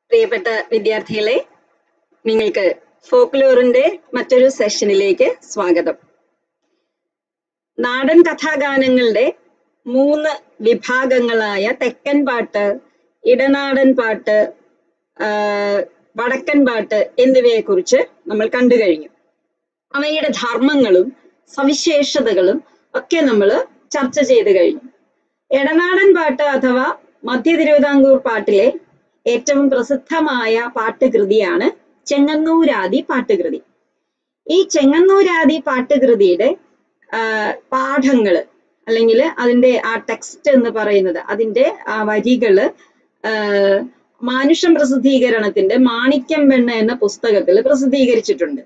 പ്രിയപ്പെട്ട വിദ്യാർത്ഥികളെ നിങ്ങൾക്ക് ഫോക്ലോറിന്റെ മറ്റൊരു സെഷനിലേക്ക് സ്വാഗതം നാടൻ കഥാഗാനങ്ങളുടെ മൂന്ന് വിഭാഗങ്ങളായ തെക്കൻ പാട്ട് ഇടനാടൻ പാട്ട് ആ, വടക്കൻ പാട്ട് എന്നിവയെ കുറിച്ച് നമ്മൾ കണ്ടു കഴിഞ്ഞു അവയുടെ ധർമ്മങ്ങളും സവിശേഷതകളും ഒക്കെ നമ്മൾ ചർച്ച ചെയ്തു കഴിഞ്ഞു എടനാടൻ പാട്ട് അഥവാ മധ്യ തിരുവിതാംകൂർ പാട്ടിലെ ഏറ്റവും പ്രസിദ്ധമായ പാട്ടുകൃതിയാണ് ചെങ്ങന്നൂരാദി പാട്ടുകൃതി ഈ ചെങ്ങന്നൂരാദി പാട്ടുകൃതിയുടെ ആ, പാഠങ്ങള് അല്ലെങ്കിൽ അതിന്റെ ആ ടെക്സ്റ്റ് എന്ന് പറയുന്നത് അതിന്റെ ആ വരികള് ആ, മാനുഷം പ്രസിദ്ധീകരണത്തിന്റെ മാണിക്യം വെണ്ണ എന്ന പുസ്തകത്തിൽ പ്രസിദ്ധീകരിച്ചിട്ടുണ്ട്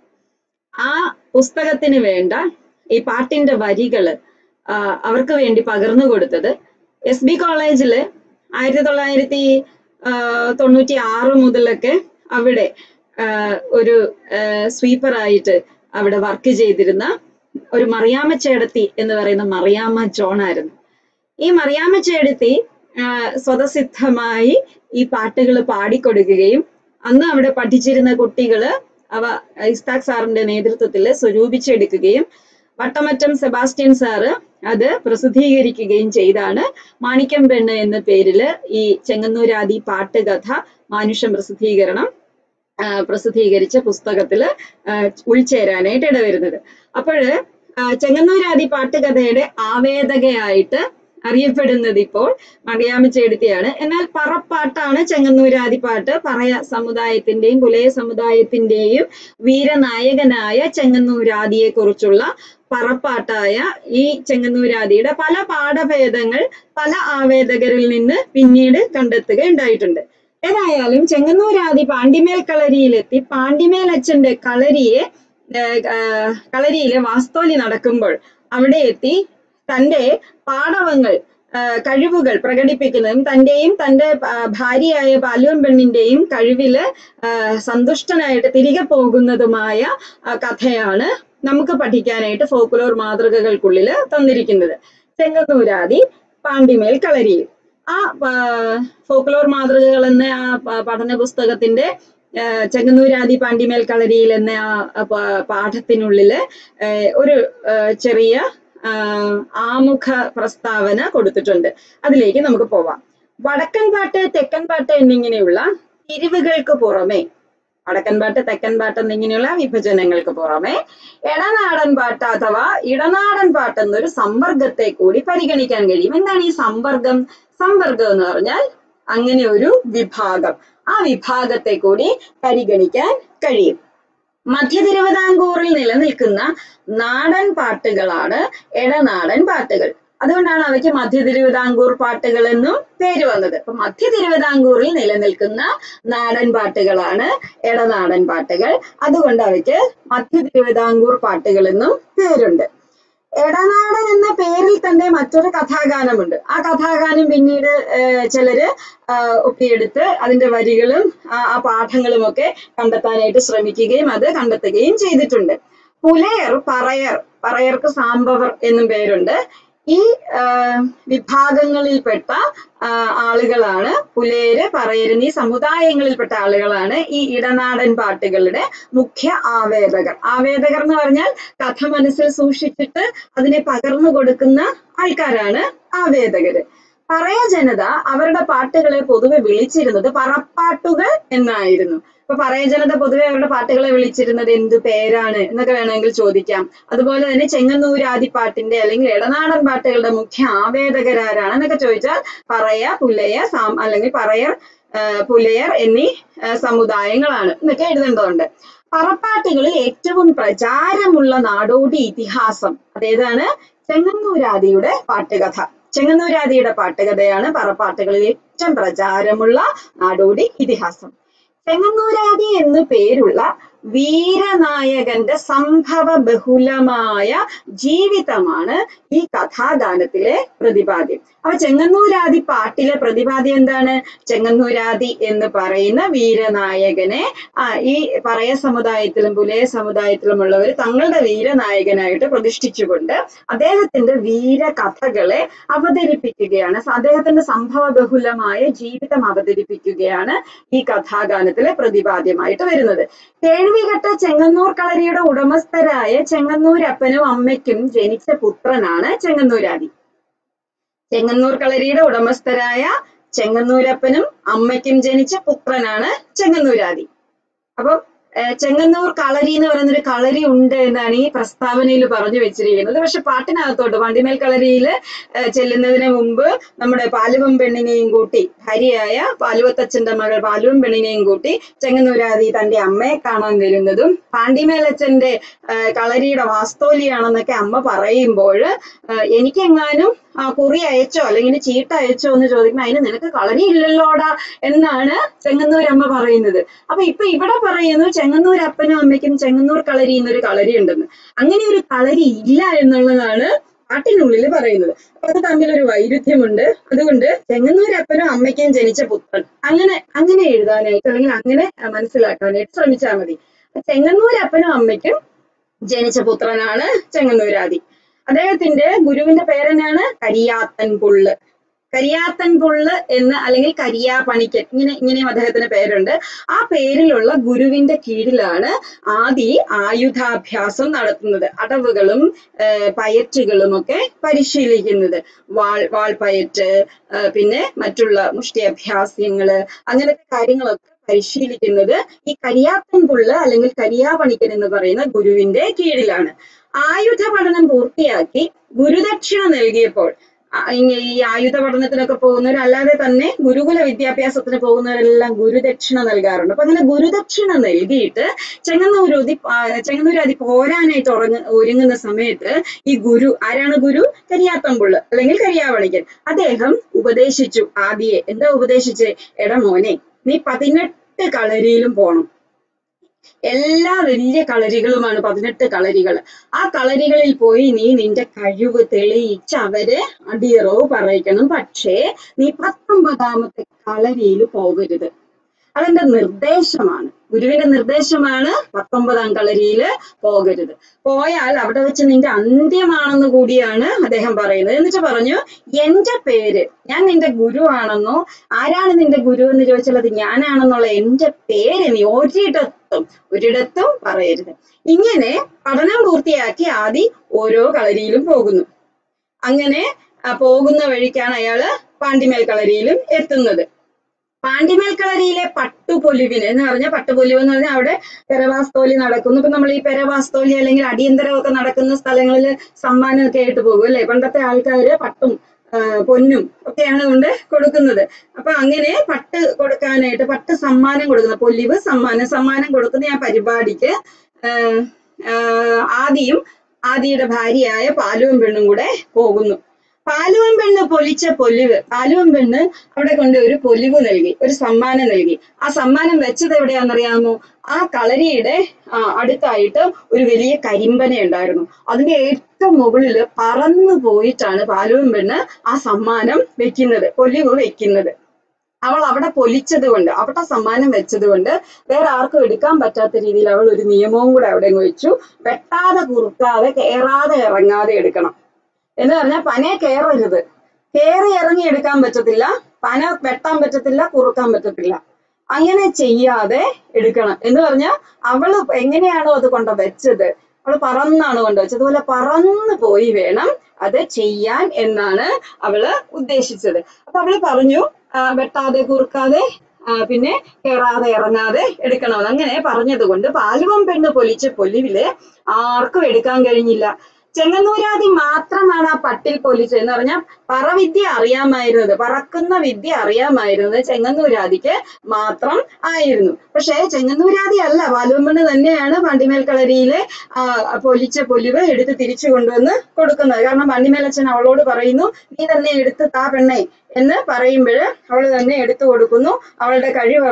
ആ പുസ്തകത്തിന് വേണ്ട ഈ പാട്ടിന്റെ വരികള് ആ, അവർക്ക് വേണ്ടി പകർന്നു കൊടുത്തത് എസ് ബി കോളേജില് ആയിരത്തി തൊള്ളായിരത്തി തൊണ്ണൂറ്റി ആറ് മുതലൊക്കെ അവിടെ ആ, ഒരു സ്വീപ്പറായിട്ട് അവിടെ വർക്ക് ചെയ്തിരുന്ന ഒരു മറിയാമ്മ ചേടത്തി എന്ന് പറയുന്ന മറിയാമ്മ ജോൺ ആയിരുന്നു ഈ മറിയാമ്മ ചേടത്തി ആ, സ്വതസിദ്ധമായി ഈ പാട്ടുകൾ പാടിക്കൊടുക്കുകയും അന്ന് അവിടെ പഠിച്ചിരുന്ന കുട്ടികള് അവ ഇസ്താഖ് സാറിന്റെ നേതൃത്വത്തിൽ സ്വരൂപിച്ചെടുക്കുകയും വട്ടമറ്റം സെബാസ്റ്റ്യൻ സാറ് അത് പ്രസിദ്ധീകരിക്കുകയും ചെയ്താണ് മാണിക്യം പെണ്ണ് എന്ന പേരില് ഈ ചെങ്ങന്നൂരാദി പാട്ടുകഥ മാനുഷം പ്രസിദ്ധീകരണം ആ, പ്രസിദ്ധീകരിച്ച പുസ്തകത്തില് ആ, ഉൾച്ചേരാനായിട്ട് ഇടവരുന്നത് അപ്പോഴ് ചെങ്ങന്നൂരാദി പാട്ടുകഥയുടെ ആവേദകയായിട്ട് അറിയപ്പെടുന്നത് ഇപ്പോൾ മറിയാമ്മ ചേടുത്തിയാണ് എന്നാൽ പറപ്പാട്ടാണ് ചെങ്ങന്നൂരാദി പാട്ട് പറയ സമുദായത്തിന്റെയും പുലയ സമുദായത്തിന്റെയും വീരനായകനായ ചെങ്ങന്നൂരാദിയെ കുറിച്ചുള്ള പറപ്പാട്ടായ ഈ ചെങ്ങന്നൂരാദിയുടെ പല പാഠഭേദങ്ങൾ പല ആവേദകരിൽ നിന്ന് പിന്നീട് കണ്ടെത്തുകയുണ്ടായിട്ടുണ്ട് ഏതായാലും ചെങ്ങന്നൂരാദി പാണ്ടിമേൽ കളരിയിലെത്തി പാണ്ടിമേൽ അച്ഛന്റെ കളരിയെ ഏർ, ആ, കളരിയിലെ വാസ്തോലി നടക്കുമ്പോൾ അവിടെ എത്തി തന്റെ പാടവങ്ങൾ ആ, കഴിവുകൾ പ്രകടിപ്പിക്കുന്നതും തന്റെയും തന്റെ ആ, ഭാര്യയായ പാലുവൻ പെണ്ണിന്റെയും കഴിവില് ആ, സന്തുഷ്ടനായിട്ട് തിരികെ പോകുന്നതുമായ ആ, കഥയാണ് നമുക്ക് പഠിക്കാനായിട്ട് ഫോക്കുലോർ മാതൃകകൾക്കുള്ളിൽ തന്നിരിക്കുന്നത് ചെങ്ങന്നൂരാദി പാണ്ടിമേൽ കളരിയിൽ ആ ഫോക്ലോർ മാതൃകകൾ എന്ന ആ പ- പഠന പുസ്തകത്തിന്റെ ആ, ചെങ്ങന്നൂരാദി പാണ്ടിമേൽ കളരിയിൽ എന്ന ആ ആ പ- പാഠത്തിനുള്ളില് ഏ, ഒരു ആ, ചെറിയ ആ, ആമുഖ പ്രസ്താവന കൊടുത്തിട്ടുണ്ട് അതിലേക്ക് നമുക്ക് പോവാം വടക്കൻ പാട്ട് തെക്കൻ പാട്ട് എന്നിങ്ങനെയുള്ള തിരിവുകൾക്ക് പുറമെ വടക്കൻ പാട്ട് തെക്കൻ പാട്ട് എന്നിങ്ങനെയുള്ള വിഭജനങ്ങൾക്ക് പുറമെ എടനാടൻ പാട്ട് അഥവാ ഇടനാടൻ പാട്ട് എന്നൊരു സമ്പർഗത്തെ കൂടി പരിഗണിക്കാൻ കഴിയും എന്താണ് ഈ സമ്പർഗം സമ്പർഗം എന്ന് പറഞ്ഞാൽ അങ്ങനെ ഒരു വിഭാഗം ആ വിഭാഗത്തെ കൂടി പരിഗണിക്കാൻ കഴിയും മധ്യ തിരുവിതാംകൂറിൽ നിലനിൽക്കുന്ന നാടൻ പാട്ടുകളാണ് എടനാടൻ പാട്ടുകൾ അതുകൊണ്ടാണ് അവയ്ക്ക് മധ്യ തിരുവിതാംകൂർ പാട്ടുകൾ എന്നും പേര് വന്നത് അപ്പൊ മധ്യ തിരുവിതാംകൂറിൽ നിലനിൽക്കുന്ന നാടൻ പാട്ടുകളാണ് എടനാടൻ പാട്ടുകൾ അതുകൊണ്ട് അവയ്ക്ക് മധ്യ തിരുവിതാംകൂർ പാട്ടുകൾ എന്നും പേരുണ്ട് എടനാടൻ എന്ന പേരിൽ തന്നെ മറ്റൊരു കഥാഗാനമുണ്ട് ആ കഥാഗാനം പിന്നീട് ഏഹ്, ചിലര് ആഹ്, ഒപ്പിയെടുത്ത് അതിന്റെ വരികളും ആ ആ പാഠങ്ങളും ഒക്കെ കണ്ടെത്താനായിട്ട് ശ്രമിക്കുകയും അത് കണ്ടെത്തുകയും ചെയ്തിട്ടുണ്ട് പുലയർ പറയർ പറയർക്ക് സാമ്പവർ എന്നും പേരുണ്ട് ഈ ആഹ്, വിഭാഗങ്ങളിൽപ്പെട്ട ആഹ്, ആളുകളാണ് പുലേര് പറയര് എന്നീ സമുദായങ്ങളിൽപ്പെട്ട ആളുകളാണ് ഈ ഇടനാടൻ പാട്ടുകളുടെ മുഖ്യ ആവേദകർ ആവേദകർ എന്ന് പറഞ്ഞാൽ കഥ മനസ്സിൽ സൂക്ഷിച്ചിട്ട് അതിനെ പകർന്നു കൊടുക്കുന്ന ആൾക്കാരാണ് ആവേദകര് പറയ ജനത അവരുടെ പാട്ടുകളെ പൊതുവെ വിളിച്ചിരുന്നത് പറപ്പാട്ടുകൾ എന്നായിരുന്നു ഇപ്പൊ പറയ ജനത പൊതുവെ അവരുടെ പാട്ടുകളെ വിളിച്ചിരുന്നത് എന്തു പേരാണ് എന്നൊക്കെ വേണമെങ്കിൽ ചോദിക്കാം അതുപോലെ തന്നെ ചെങ്ങന്നൂരാദി പാട്ടിന്റെ അല്ലെങ്കിൽ ഇടനാടൻ പാട്ടുകളുടെ മുഖ്യ ആവേദകരാരാണ് എന്നൊക്കെ ചോദിച്ചാൽ പറയ പുലയ സാം അല്ലെങ്കിൽ പറയർ ആ, പുലയർ എന്നീ ആ, സമുദായങ്ങളാണ് എന്നൊക്കെ എഴുതേണ്ടതുണ്ട് പറപ്പാട്ടുകളിൽ ഏറ്റവും പ്രചാരമുള്ള നാടോടി ഇതിഹാസം അതേതാണ് ചെങ്ങന്നൂരാദിയുടെ പാട്ടുകഥ ചെങ്ങന്നൂരാദിയുടെ പാട്ടുകഥയാണ് പറപ്പാട്ടുകളിൽ ഏറ്റവും പ്രചാരമുള്ള നാടോടി ഇതിഹാസം ചെങ്ങന്നൂരാദി എന്നു പേരുള്ള വീരനായകന്റെ സംഭവ ബഹുലമായ ജീവിതമാണ് ഈ കഥാഗാനത്തിലെ പ്രതിപാദ്യം അപ്പൊ ചെങ്ങന്നൂരാദി പാട്ടിലെ പ്രതിപാദ്യം എന്താണ് ചെങ്ങന്നൂരാദി എന്ന് പറയുന്ന വീരനായകനെ ആ ഈ പറയ സമുദായത്തിലും പുലയ സമുദായത്തിലുമുള്ളവർ തങ്ങളുടെ വീരനായകനായിട്ട് പ്രതിഷ്ഠിച്ചുകൊണ്ട് അദ്ദേഹത്തിന്റെ വീരകഥകളെ അവതരിപ്പിക്കുകയാണ് അദ്ദേഹത്തിന്റെ സംഭവ ബഹുലമായ ജീവിതം അവതരിപ്പിക്കുകയാണ് ഈ കഥാഗാനത്തിലെ പ്രതിപാദ്യമായിട്ട് വരുന്നത് കേൾവികെട്ട ചെങ്ങന്നൂർ കളരിയുടെ ഉടമസ്ഥരായ ചെങ്ങന്നൂരപ്പനും അമ്മയ്ക്കും ജനിച്ച പുത്രനാണ് ചെങ്ങന്നൂരാദി ചെങ്ങന്നൂർ കളരിയുടെ ഉടമസ്ഥരായ ചെങ്ങന്നൂരപ്പനും അമ്മയ്ക്കും ജനിച്ച പുത്രനാണ് ചെങ്ങന്നൂരാദി അപ്പം ഏഹ് ചെങ്ങന്നൂർ കളരി എന്ന് പറയുന്ന ഒരു കളരി ഉണ്ട് എന്നാണ് ഈ പ്രസ്താവനയിൽ പറഞ്ഞു വെച്ചിരിക്കുന്നത് പക്ഷെ പാട്ടിനകത്തോട്ട് വണ്ടിമേൽ കളരിയിൽ ചെല്ലുന്നതിന് മുമ്പ് നമ്മുടെ പാലുവം പെണ്ണിനെയും കൂട്ടി ഭാര്യയായ പാലുവത്തച്ഛന്റെ മകൾ പാലുവം പെണ്ണിനെയും കൂട്ടി ചെങ്ങന്നൂരാദി തന്റെ അമ്മയെ കാണാൻ വരുന്നതും പാണ്ടിമേലച്ഛന്റെ ഏഹ് കളരിയുടെ വാസ്തോലിയാണെന്നൊക്കെ അമ്മ പറയുമ്പോൾ എനിക്കെങ്ങാനും ആ കുറി അയച്ചോ അല്ലെങ്കിൽ ചീട്ട അയച്ചോ എന്ന് ചോദിക്കുമ്പോൾ അതിന് നിനക്ക് കളരി ഇല്ലല്ലോടാ എന്നാണ് ചെങ്ങന്നൂരമ്മ പറയുന്നത് അപ്പൊ ഇപ്പൊ ഇവിടെ പറയുന്നു ചെങ്ങന്നൂർ അപ്പനും അമ്മയ്ക്കും ചെങ്ങന്നൂർ കളരി എന്നൊരു കളരി ഉണ്ടെന്ന് അങ്ങനെ ഒരു കളരി ഇല്ല എന്നുള്ളതാണ് പാട്ടിനുള്ളിൽ പറയുന്നത് അപ്പൊ അത് തമ്മിൽ ഒരു വൈരുദ്ധ്യമുണ്ട് അതുകൊണ്ട് ചെങ്ങന്നൂർ അപ്പനും അമ്മയ്ക്കും ജനിച്ച പുത്രൻ അങ്ങനെ അങ്ങനെ എഴുതാനായിട്ട് അല്ലെങ്കിൽ അങ്ങനെ ആ, മനസ്സിലാക്കാനായിട്ട് ശ്രമിച്ചാൽ മതി ചെങ്ങന്നൂർ അപ്പനും അമ്മയ്ക്കും ജനിച്ച പുത്രനാണ് ചെങ്ങന്നൂരാദി അദ്ദേഹത്തിന്റെ ഗുരുവിന്റെ പേരെന്നാണ് കരിയാത്തൻ പുള്ള് കരിയാത്തൻ പുള്ള് എന്ന് അല്ലെങ്കിൽ കരിയാ പണിക്കൻ ഇങ്ങനെ ഇങ്ങനെയും അദ്ദേഹത്തിന് പേരുണ്ട് ആ പേരിലുള്ള ഗുരുവിന്റെ കീഴിലാണ് ആദി ആയുധാഭ്യാസം നടത്തുന്നത് അടവുകളും ഏർ പയറ്റുകളും ഒക്കെ പരിശീലിക്കുന്നത് വാൾ വാൾപയറ്റ് ഏർ പിന്നെ മറ്റുള്ള മുഷ്ടിയഭ്യാസ്യങ്ങള് അങ്ങനത്തെ കാര്യങ്ങളൊക്കെ പരിശീലിക്കുന്നത് ഈ കരിയാത്തൻ പുള്ള് അല്ലെങ്കിൽ കരിയാപണിക്കൻ എന്ന് പറയുന്ന ഗുരുവിന്റെ കീഴിലാണ് ആയുധ പഠനം പൂർത്തിയാക്കി ഗുരുദക്ഷിണ നൽകിയപ്പോൾ ആ, ഇങ്ങ- ഈ ആയുധ പഠനത്തിനൊക്കെ പോകുന്നവർ അല്ലാതെ തന്നെ ഗുരുകുല വിദ്യാഭ്യാസത്തിന് പോകുന്നവരെല്ലാം ഗുരുദക്ഷിണ നൽകാറുണ്ട് അപ്പൊ അങ്ങനെ ഗുരുദക്ഷിണ നൽകിയിട്ട് ചെങ്ങന്നൂരൂതി ചെങ്ങന്നൂരാതി പോരാനായിട്ട് ഉറങ്ങ ഒരുങ്ങുന്ന സമയത്ത് ഈ ഗുരു ആരാണ് ഗുരു കരിയാത്തമ്പുള്ള് അല്ലെങ്കിൽ കരിയാവണിക്കൻ അദ്ദേഹം ഉപദേശിച്ചു ആദിയെ എന്താ ഉപദേശിച്ച് എടാ മോനെ നീ പതിനെട്ട് കളരിയിലും പോണം എല്ലാ വലിയ കളരികളുമാണ് പതിനെട്ട് കളരികൾ ആ കളരികളിൽ പോയി നീ നിന്റെ കഴിവ് തെളിയിച്ച് അവരെ അടിയറവ് പറയിക്കണം പക്ഷേ നീ പത്തൊമ്പതാമത്തെ കളരിയിൽ പോകരുത് അതെന്റെ നിർദ്ദേശമാണ് ഗുരുവിന്റെ നിർദ്ദേശമാണ് പത്തൊമ്പതാം കളരിയില് പോകരുത് പോയാൽ അവിടെ വെച്ച് നിന്റെ അന്ത്യമാണെന്ന് കൂടിയാണ് അദ്ദേഹം പറയുന്നത് എന്നിട്ട് പറഞ്ഞു എന്റെ പേര് ഞാൻ നിന്റെ ഗുരു ആണെന്നോ ആരാണ് നിന്റെ ഗുരു എന്ന് ചോദിച്ചാൽ അത് ഞാനാണെന്നുള്ള എന്റെ പേര് നീ ഒരിടത്തും ഒരിടത്തും പറയരുത് ഇങ്ങനെ പഠനം പൂർത്തിയാക്കി ആദി ഓരോ കളരിയിലും പോകുന്നു അങ്ങനെ ആ, പോകുന്ന വഴിക്കാണ് അയാള് പാണ്ടിമേൽ കളരിയിലും എത്തുന്നത് പാണ്ടിമേൽ കളരിയിലെ പട്ടുപൊലിവിന് എന്ന് പറഞ്ഞാൽ പട്ടുപൊലിവ് എന്ന് പറഞ്ഞാൽ അവിടെ പെരവാസ്തോലി നടക്കുന്നു ഇപ്പൊ നമ്മൾ ഈ പെരവാസ്തോലി അല്ലെങ്കിൽ അടിയന്തരമൊക്കെ നടക്കുന്ന സ്ഥലങ്ങളിൽ സമ്മാനമൊക്കെ ആയിട്ട് പോകും അല്ലെ പണ്ടത്തെ ആൾക്കാര് പട്ടും ആ, പൊന്നും ഒക്കെയാണ് കൊണ്ട് കൊടുക്കുന്നത് അപ്പൊ അങ്ങനെ പട്ട് കൊടുക്കാനായിട്ട് പട്ട് സമ്മാനം കൊടുക്കുന്ന പൊലിവ് സമ്മാനം സമ്മാനം കൊടുക്കുന്ന ആ പരിപാടിക്ക് ആ, ആ, ആദിയും ആദിയുടെ ഭാര്യയായ പാലുവും പെണ്ണും കൂടെ പോകുന്നു പാലുവൻ പെണ്ണ് പൊലിച്ച പൊലിവ് പാലുവൻ പെണ്ണ് അവിടെ കൊണ്ട് ഒരു പൊലിവ് നൽകി ഒരു സമ്മാനം നൽകി ആ സമ്മാനം വെച്ചത് എവിടെയാണെന്നറിയാമോ ആ കളരിയുടെ ആ, അടുത്തായിട്ട് ഒരു വലിയ കരിമ്പന ഉണ്ടായിരുന്നു അതിന്റെ ഏറ്റവും മുകളിൽ പറന്നു പോയിട്ടാണ് പാലുവൻ പെണ്ണ് ആ സമ്മാനം വെക്കുന്നത് പൊലിവ് വെക്കുന്നത് അവൾ അവിടെ പൊലിച്ചത് കൊണ്ട് അവിടെ സമ്മാനം വെച്ചത് കൊണ്ട് വേറെ ആർക്കും എടുക്കാൻ പറ്റാത്ത രീതിയിൽ അവൾ ഒരു നിയമവും കൂടെ അവിടെ അങ്ങ് വെച്ചു വെട്ടാതെ കുറുക്കാതെ കയറാതെ ഇറങ്ങാതെ എടുക്കണം എന്ന് പറഞ്ഞാൽ പനയെ കയറരുത് കയറി ഇറങ്ങി എടുക്കാൻ പറ്റത്തില്ല പന വെട്ടാൻ പറ്റത്തില്ല കുറുക്കാൻ പറ്റത്തില്ല അങ്ങനെ ചെയ്യാതെ എടുക്കണം എന്ന് പറഞ്ഞാൽ അവള് എങ്ങനെയാണോ അത് കൊണ്ട് വെച്ചത് അവള് പറന്നാണ് കൊണ്ടുവച്ചത് അതുപോലെ പറന്നു പോയി വേണം അത് ചെയ്യാൻ എന്നാണ് അവള് ഉദ്ദേശിച്ചത് അപ്പൊ അവള് പറഞ്ഞു ആ, വെട്ടാതെ കുറുക്കാതെ ആ, പിന്നെ കയറാതെ ഇറങ്ങാതെ എടുക്കണമെന്ന് അങ്ങനെ പറഞ്ഞത് കൊണ്ട് പാലുവം പെണ്ണ് പൊലിച്ച പൊലിവില് ആർക്കും എടുക്കാൻ കഴിഞ്ഞില്ല ചെങ്ങന്നൂരാതി മാത്രമാണ് ആ പട്ടിൽ പൊലിച്ചത് എന്ന് പറഞ്ഞാൽ പറവിദ്യ അറിയാമായിരുന്നത് പറക്കുന്ന വിദ്യ അറിയാമായിരുന്നത് ചെങ്ങന്നൂരാതിക്ക് മാത്രം ആയിരുന്നു പക്ഷേ ചെങ്ങന്നൂരാതി അല്ല പാലുവമ്പണ്ണ് തന്നെയാണ് പണ്ടിമേൽ കളരിയിലെ ആ പൊലിച്ച പൊലിവ് എടുത്ത് തിരിച്ചു കൊണ്ടുവന്ന് കൊടുക്കുന്നത് കാരണം പണ്ടിമേലച്ഛൻ അവളോട് പറയുന്നു നീ തന്നെ എടുത്ത് താ പെണ്ണേ എന്ന് പറയുമ്പോൾ അവൾ തന്നെ എടുത്തു കൊടുക്കുന്നു അവളുടെ കഴിവ് അവിടെ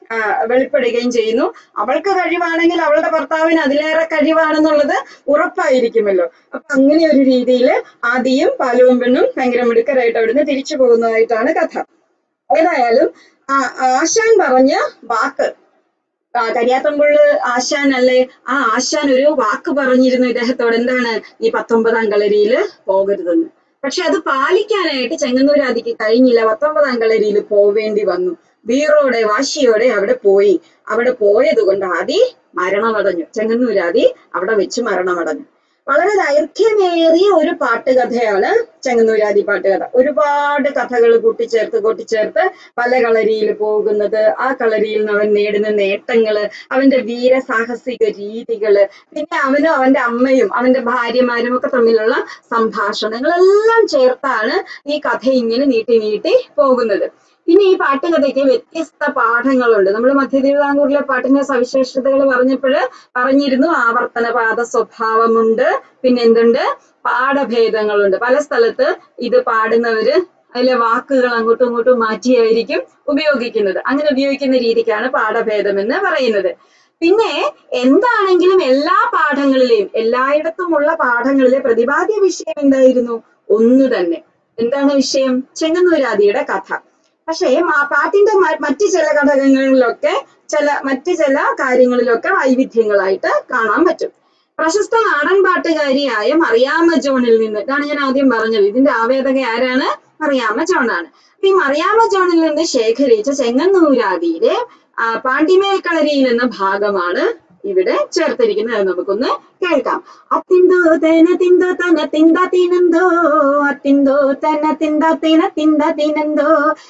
ആ, വെളിപ്പെടുകയും ചെയ്യുന്നു അവൾക്ക് കഴിവാണെങ്കിൽ അവളുടെ ഭർത്താവിന് അതിലേറെ കഴിവാണെന്നുള്ളത് ഉറപ്പായിരിക്കുമല്ലോ അപ്പൊ അങ്ങനെ ഒരു രീതിയിൽ ആദിയും പാലുവും പെണ്ണും ഭയങ്കര മിടുക്കരായിട്ട് അവിടുന്ന് തിരിച്ചു പോകുന്നതായിട്ടാണ് കഥ ഏതായാലും ആ ആശാൻ പറഞ്ഞ വാക്ക് ആ, കരിയാത്തമ്പുള്ള് ആശാൻ അല്ലേ ആ ആശാൻ ഒരു വാക്ക് പറഞ്ഞിരുന്നു ഇദ്ദേഹത്തോട് എന്താണ് ഈ പത്തൊമ്പതാം കളരിയില് പോകരുതെന്ന് പക്ഷെ അത് പാലിക്കാനായിട്ട് ചെങ്ങന്നൂരാദിക്ക് കഴിഞ്ഞില്ല പത്തൊമ്പതാം കളരിയിൽ പോവേണ്ടി വന്നു വീറോടെ വാശിയോടെ അവിടെ പോയി അവിടെ പോയത് കൊണ്ട് ആദി മരണമടഞ്ഞു ചെങ്ങന്നൂരാദി അവിടെ വെച്ച് മരണമടഞ്ഞു വളരെ ദൈർഘ്യമേറിയ ഒരു പാട്ടുകഥയാണ് ചെങ്ങന്നൂരാദി പാട്ടുകഥ ഒരുപാട് കഥകൾ കൂട്ടിച്ചേർത്ത് കൂട്ടിച്ചേർത്ത് പല കളരിയിൽ പോകുന്നത് ആ കളരിയിൽ നിന്ന് അവൻ നേടുന്ന നേട്ടങ്ങള് അവന്റെ വീരസാഹസിക രീതികള് പിന്നെ അവനും അവന്റെ അമ്മയും അവന്റെ ഭാര്യമാരും ഒക്കെ തമ്മിലുള്ള സംഭാഷണങ്ങളെല്ലാം ചേർത്താണ് ഈ കഥ ഇങ്ങനെ നീട്ടി നീട്ടി പോകുന്നത് പിന്നെ ഈ പാട്ടുകഥയ്ക്ക് വ്യത്യസ്ത പാഠങ്ങളുണ്ട് നമ്മൾ മധ്യ തിരുവിതാംകൂറിലെ പാട്ടിന്റെ സവിശേഷതകൾ പറഞ്ഞപ്പോൾ പറഞ്ഞിരുന്നു ആവർത്തന പാത സ്വഭാവമുണ്ട് പിന്നെ എന്തുണ്ട് പാഠഭേദങ്ങളുണ്ട് പല സ്ഥലത്ത് ഇത് പാടുന്നവര് അതിലെ വാക്കുകൾ അങ്ങോട്ടും ഇങ്ങോട്ടും മാറ്റിയായിരിക്കും ഉപയോഗിക്കുന്നത് അങ്ങനെ ഉപയോഗിക്കുന്ന രീതിക്കാണ് പാഠഭേദം എന്ന് പറയുന്നത് പിന്നെ എന്താണെങ്കിലും എല്ലാ പാഠങ്ങളിലെയും എല്ലായിടത്തുമുള്ള പാഠങ്ങളിലെ പ്രതിപാദ്യ വിഷയം എന്തായിരുന്നു ഒന്ന് തന്നെ എന്താണ് വിഷയം ചെങ്ങന്നൂരാദിയുടെ കഥ പക്ഷേ ആ പാട്ടിന്റെ മ- മറ്റ് ചില ഘടകങ്ങളിലൊക്കെ ചില മറ്റ് ചില കാര്യങ്ങളിലൊക്കെ വൈവിധ്യങ്ങളായിട്ട് കാണാൻ പറ്റും പ്രശസ്ത നാടൻ പാട്ടുകാരിയായ മറിയാമ്മ ജോണിൽ നിന്ന് ഇതാണ് ഞാൻ ആദ്യം പറഞ്ഞത് ഇതിന്റെ ആവേദക ആരാണ് മറിയാമ്മ ജോണാണ് അപ്പൊ ഈ മറിയാമ്മ ജോണിൽ നിന്ന് ശേഖരിച്ച ചെങ്ങന്നൂരാദിയിലെ ആ, പാണ്ടിമേൽ കളരിയിൽ എന്ന ഭാഗമാണ് ഇവിടെ ചേർത്തിരിക്കുന്നത് അത് നമുക്കൊന്ന് കേൾക്കാം അത്തിന്തോ തേന തിന്തോ തന തിന്ത തിനന്തോ അത്തിന്തോ തന തിന്ത തിന തിന്ത തിനന്തോ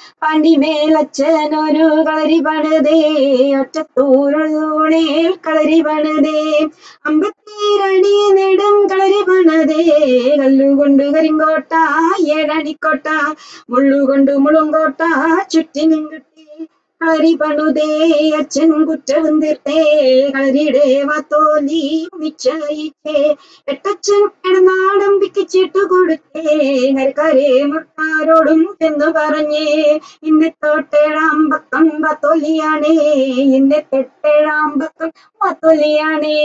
പാണ്ടിമേലച്ഛനൊരു കളരി പണിതേ ഒറ്റത്തൂരൂണേൽ കളരി പണിതേ അമ്പത്തിരണി നെടും കളരി പണിതേ കല്ലുകൊണ്ട് കരിങ്കോട്ട ഏഴണിക്കോട്ട മുള്ളുകൊണ്ട് മുളുങ്കോട്ട ചുറ്റിനും കിട്ടി കളരി പണുതേ അച്ഛൻ കുറ്റവും തീർത്തേ കളരിയുടെ വാത്തോലി നിശ്ചയിച്ചേ എട്ടച്ഛൻ എടനാടം പിക്കിച്ചിട്ടു കൊടുത്തേ കരക്കാരെ മുട്ടാരോടും എന്ന് പറഞ്ഞേ ഇന്നെ തൊട്ടേഴാം പക്കം വാത്തോലിയാണേ ഇന്നെ തൊട്ടേഴാം പക്കം വാത്തോലിയാണേ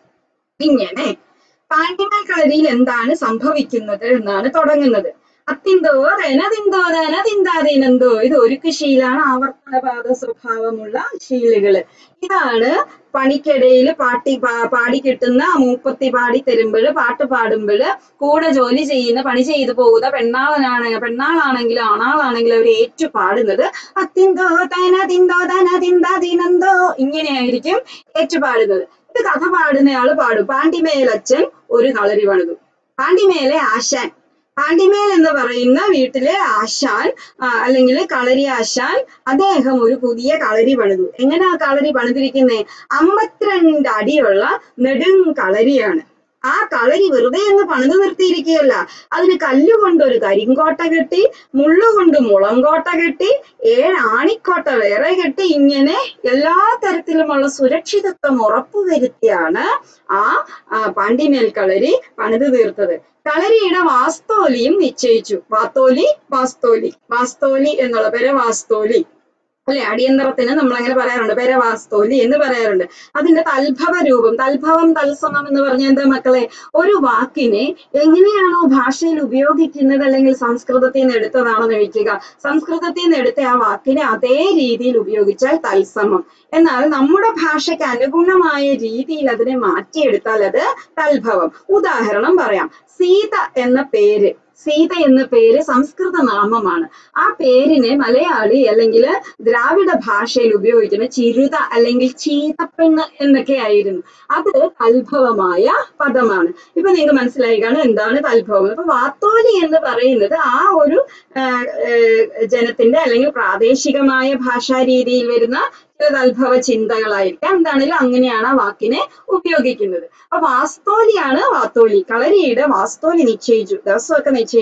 ഇങ്ങനെ പാണ്ഡിമൽ കളരിയിൽ എന്താണ് സംഭവിക്കുന്നത് എന്നാണ് തുടങ്ങുന്നത് അത്തിന്തോ തനതിന്തോ തനതിന്താതിനെന്തോ ഇത് ഒരുക്ക് ശീലാണ് ആവർത്തനപാത സ്വഭാവമുള്ള ശീലുകള് ഇതാണ് പണിക്കിടയിൽ പാട്ടി പാ- പാടി കിട്ടുന്ന മൂപ്പത്തി പാടി തരുമ്പോൾ പാട്ട് പാടുമ്പോൾ കൂടെ ജോലി ചെയ്യുന്ന പണി ചെയ്തു പോകുന്ന പെണ്ണാളനാണ് പെണ്ണാളാണെങ്കിലും ആണാളാണെങ്കിലും അവർ ഏറ്റു പാടുന്നത് അത്തിന്തോ തനതിന്തോ തനതിന്താതിനെന്തോ ഇങ്ങനെയായിരിക്കും ഏറ്റു പാടുന്നത് ഇത് കഥ പാടുന്നയാള് പാടും പാണ്ടിമേലച്ഛൻ ഒരു കളരി പണിതു പാണ്ടിമേലെ ആശാൻ പാണ്ടിമേൽ എന്ന് പറയുന്ന വീട്ടിലെ ആശാൻ ആ, അല്ലെങ്കിൽ കളരി ആശാൻ അദ്ദേഹം ഒരു പുതിയ കളരി പണിതു എങ്ങനെയാ കളരി പണിതിരിക്കുന്നേ അമ്പത്തിരണ്ട് അടിയുള്ള നെടും കളരിയാണ് ആ കളരി വെറുതെ അങ്ങ് പണിത് നിർത്തിയിരിക്കുകയല്ല അതിന് കല്ലുകൊണ്ട് ഒരു കരിങ്കോട്ട കെട്ടി മുള്ളുകൊണ്ട് മുളങ്കോട്ട കെട്ടി ഏഴ് ആണിക്കോട്ട വേറെ കെട്ടി ഇങ്ങനെ എല്ലാ തരത്തിലുമുള്ള സുരക്ഷിതത്വം ഉറപ്പുവരുത്തിയാണ് ആ ആ, പാണ്ടിമേൽ കളരി പണിത് തീർത്തത് കളരിയുടെ വാസ്തോലിയും നിശ്ചയിച്ചു വാത്തോലി വാസ്തോലി വാസ്തോലി എന്നുള്ള പേര് വാസ്തോലി അല്ലെ അടിയന്തരത്തിന് നമ്മൾ അങ്ങനെ പറയാറുണ്ട് പെരവാസ്തോലി എന്ന് പറയാറുണ്ട് അതിന്റെ തൽഭവ രൂപം തൽഭവം തത്സമം എന്ന് പറഞ്ഞാൽ എന്താ മക്കളെ ഒരു വാക്കിനെ എങ്ങനെയാണോ ഭാഷയിൽ ഉപയോഗിക്കുന്നത് അല്ലെങ്കിൽ സംസ്കൃതത്തിൽ നിന്ന് എടുത്തതാണെന്ന് ചോദിക്കുക സംസ്കൃതത്തിൽ നിന്ന് എടുത്ത ആ വാക്കിനെ അതേ രീതിയിൽ ഉപയോഗിച്ചാൽ തത്സമം എന്നാൽ നമ്മുടെ ഭാഷയ്ക്ക് അനുഗുണമായ രീതിയിൽ അതിനെ മാറ്റിയെടുത്താൽ അത് തൽഭവം ഉദാഹരണം പറയാം സീത എന്ന പേര് സീത എന്ന പേര് സംസ്കൃത നാമമാണ് ആ പേരിനെ മലയാളി അല്ലെങ്കിൽ ദ്രാവിഡ ഭാഷയിൽ ഉപയോഗിക്കുന്ന ചിരുത അല്ലെങ്കിൽ ചീതപ്പെണ്ണ് എന്നൊക്കെ ആയിരുന്നു അത് തൽഭവമായ പദമാണ് ഇപ്പൊ നിങ്ങൾക്ക് മനസ്സിലായി കാണും എന്താണ് തൽഭവം അപ്പൊ വാത്തോലി എന്ന് പറയുന്നത് ആ ഒരു ആ, ഏ, ജനത്തിന്റെ അല്ലെങ്കിൽ പ്രാദേശികമായ ഭാഷാ രീതിയിൽ വരുന്ന ചില തൽഭവ ചിന്തകളായിരിക്കാം എന്താണെങ്കിലും അങ്ങനെയാണ് ആ വാക്കിനെ ഉപയോഗിക്കുന്നത് അപ്പൊ വാസ്തോലിയാണ് വാത്തോലി കളരിയുടെ വാസ്തോലി നിശ്ചയിച്ചു ദിവസമൊക്കെ നിശ്ചയിച്ചു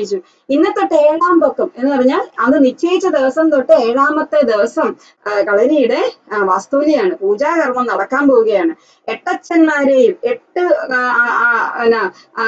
ഇന്ന് തൊട്ട് ഏഴാം പൊക്കം എന്ന് പറഞ്ഞാൽ അന്ന് നിശ്ചയിച്ച ദിവസം തൊട്ട് ഏഴാമത്തെ ദിവസം ആ, കളരിയുടെ ആ, വാസ്തുലിയാണ് പൂജാകർമ്മം നടക്കാൻ പോവുകയാണ് എട്ടച്ഛന്മാരെയും എട്ട് ആ, ആ, ആ, എന്നാ, ആ,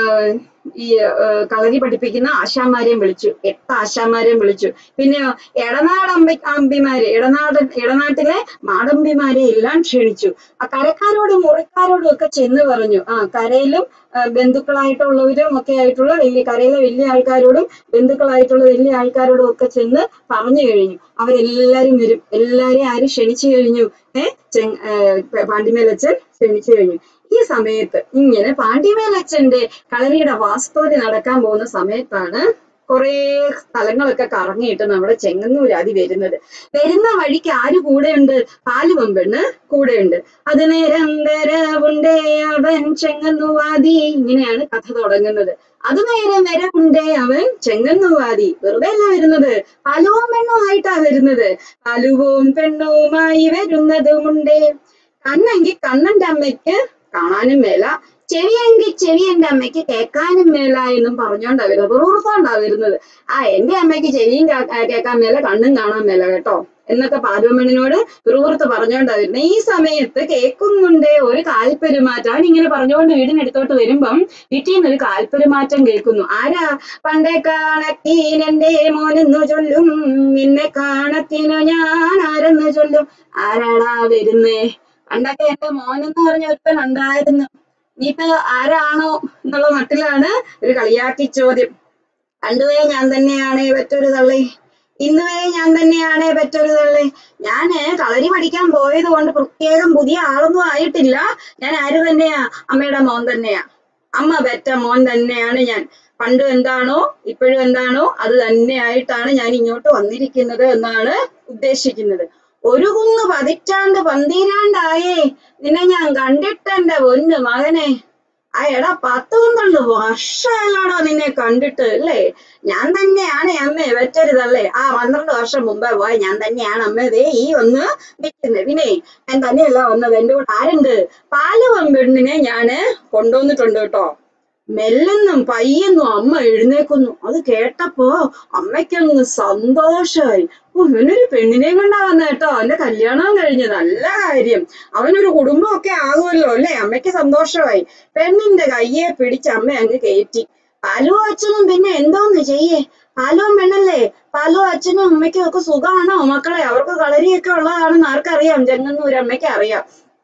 ഈ ആ, കളരി പഠിപ്പിക്കുന്ന ആശാന്മാരെയും വിളിച്ചു എട്ട് ആശാന്മാരെയും വിളിച്ചു പിന്നെയോ എടനാടമ്പി അമ്പിമാരെ ഇടനാട് ഇടനാട്ടിലെ മാടമ്പിമാരെ എല്ലാം ക്ഷണിച്ചു ആ കരക്കാരോടും മുറിക്കാരോടും ഒക്കെ ചെന്ന് പറഞ്ഞു ആ കരയിലും ആ, ബന്ധുക്കളായിട്ടുള്ളവരും ഒക്കെ ആയിട്ടുള്ള വലിയ കരയിലെ വലിയ ആൾക്കാരോടും ബന്ധുക്കളായിട്ടുള്ള വലിയ ആൾക്കാരോടും ഒക്കെ ചെന്ന് പറഞ്ഞു കഴിഞ്ഞു അവരെല്ലാരും വരും എല്ലാരെയും ആരും ക്ഷണിച്ചു കഴിഞ്ഞു ഏഹ് ചെ- ഏ, പാണ്ടിമേലച്ചൻ ക്ഷണിച്ചു കഴിഞ്ഞു ഈ സമയത്ത് ഇങ്ങനെ പാണ്ടിമേലച്ചന്റെ കളരിയുടെ വാസ്തവതി നടക്കാൻ പോകുന്ന സമയത്താണ് കുറേ സ്ഥലങ്ങളൊക്കെ കറങ്ങിയിട്ട് നമ്മുടെ ചെങ്ങന്നൂരാതി വരുന്നത് വരുന്ന വഴിക്ക് ആര് കൂടെയുണ്ട് പാലുവമ്പെണ്ണ് കൂടെയുണ്ട് അത് നേരം വരവുണ്ടേ അവൻ ചെങ്ങന്നുവാതി ഇങ്ങനെയാണ് കഥ തുടങ്ങുന്നത് അത് നേരം വരവുണ്ടേ അവൻ ചെങ്ങന്നുവാതി വെറുതെ അല്ല വരുന്നത് പാലുവും പെണ്ണുമായിട്ടാ വരുന്നത് പാലുവും പെണ്ണുമായി വരുന്നതുമുണ്ടേ കണ്ണെങ്കിൽ കണ്ണന്റെ അമ്മയ്ക്ക് കാണാനും മേല ചെവിയെങ്കിൽ ചെവിയന്റെ അമ്മയ്ക്ക് കേൾക്കാനും മേല എന്നും പറഞ്ഞോണ്ടാ വരുന്നത് വെറുതെ വരുന്നത് ആ എന്റെ അമ്മയ്ക്ക് ചെവിയും കാ- ആ, കേൾക്കാൻ മേല കണ്ണും കാണാൻ മേല കേട്ടോ എന്നൊക്കെ പാലുവമ്മണിനോട് പിറുപുറത്ത് പറഞ്ഞോണ്ടാ വരുന്നത് ഈ സമയത്ത് കേൾക്കുന്നുണ്ടേ ഒരു കാൽപ്പെരുമാറ്റം അവൻ ഇങ്ങനെ പറഞ്ഞുകൊണ്ട് വീടിനടുത്തോട്ട് വരുമ്പം വീട്ടിൽ നിന്ന് ഒരു കാൽപ്പെരുമാറ്റം കേൾക്കുന്നു ആരാ പണ്ടേ കാണക്കീനെന്റെ മോനെന്നു ചൊല്ലും നിന്നെ കാണത്തിനു ഞാൻ ആരെന്ന് ചൊല്ലും ആരാടാ വരുന്നേ പണ്ടൊക്കെ എന്റെ മോനെന്ന് പറഞ്ഞ ഒരുത്തൻ ഉണ്ടായിരുന്നു ഇനിയിപ്പോ ആരാണോ എന്നുള്ള മട്ടിലാണ് ഒരു കളിയാക്കി ചോദ്യം പണ്ടുവേ ഞാൻ തന്നെയാണ് പറ്റൊരു തള്ളി ഇന്നുവേ ഞാൻ തന്നെയാണ് പറ്റൊരു തള്ളി ഞാന് കളരി പഠിക്കാൻ പോയത് കൊണ്ട് പ്രത്യേകം പുതിയ ആളൊന്നും ആയിട്ടില്ല ഞാൻ ആര് തന്നെയാ അമ്മയുടെ മോൻ തന്നെയാ അമ്മ പെറ്റ മോൻ തന്നെയാണ് ഞാൻ പണ്ടും എന്താണോ ഇപ്പോഴും എന്താണോ അത് തന്നെയായിട്ടാണ് ഞാൻ ഇങ്ങോട്ട് വന്നിരിക്കുന്നത് എന്നാണ് ഉദ്ദേശിക്കുന്നത് ഒരു കുന്ന് പതിറ്റാണ്ട് പന്തീരാണ്ടായേ നിന്നെ ഞാൻ കണ്ടിട്ടെന്റെ പൊന്ന് മകനെ ആ എടാ പത്ത് പന്ത്രണ്ട് വർഷമായാലോ നിന്നെ കണ്ടിട്ട് അല്ലേ ഞാൻ തന്നെയാണ് അമ്മേ വെറ്റരുതല്ലേ ആ പന്ത്രണ്ട് വർഷം മുമ്പേ പോയ ഞാൻ തന്നെയാണ് അമ്മ ദേ ഈ ഒന്ന് നിൽക്കുന്നത് പിന്നെ ഞാൻ തന്നെയല്ല വന്നത് എന്റെ കൂടെ ആരുണ്ട് പാല് പെണ്ണിനെ ഞാന് കൊണ്ടുവന്നിട്ടുണ്ട് കേട്ടോ മെല്ലെന്നും പയ്യെന്നും അമ്മ എഴുന്നേക്കുന്നു അത് കേട്ടപ്പോ അമ്മയ്ക്കങ്ങ് സന്തോഷായി ഓ ഇവനൊരു പെണ്ണിനെയും കൊണ്ടാ വന്ന കേട്ടോ അവന്റെ കല്യാണം കഴിഞ്ഞ് നല്ല കാര്യം അവനൊരു കുടുംബമൊക്കെ ആകുമല്ലോ അല്ലേ അമ്മയ്ക്ക് സന്തോഷമായി പെണ്ണിന്റെ കയ്യെ പിടിച്ച് അമ്മ അങ്ങ് കയറ്റി പാലു അച്ഛനും പിന്നെ എന്തോന്ന് ചെയ്യേ പാലുവും പെണ്ണല്ലേ പാലു അച്ഛനും അമ്മയ്ക്കും ഒക്കെ സുഖമാണോ മക്കളെ അവർക്ക് കളരിയൊക്കെ ഉള്ളതാണെന്ന് ആർക്കറിയാം ചെങ്ങന്നൂര് അമ്മയ്ക്ക് അറിയാം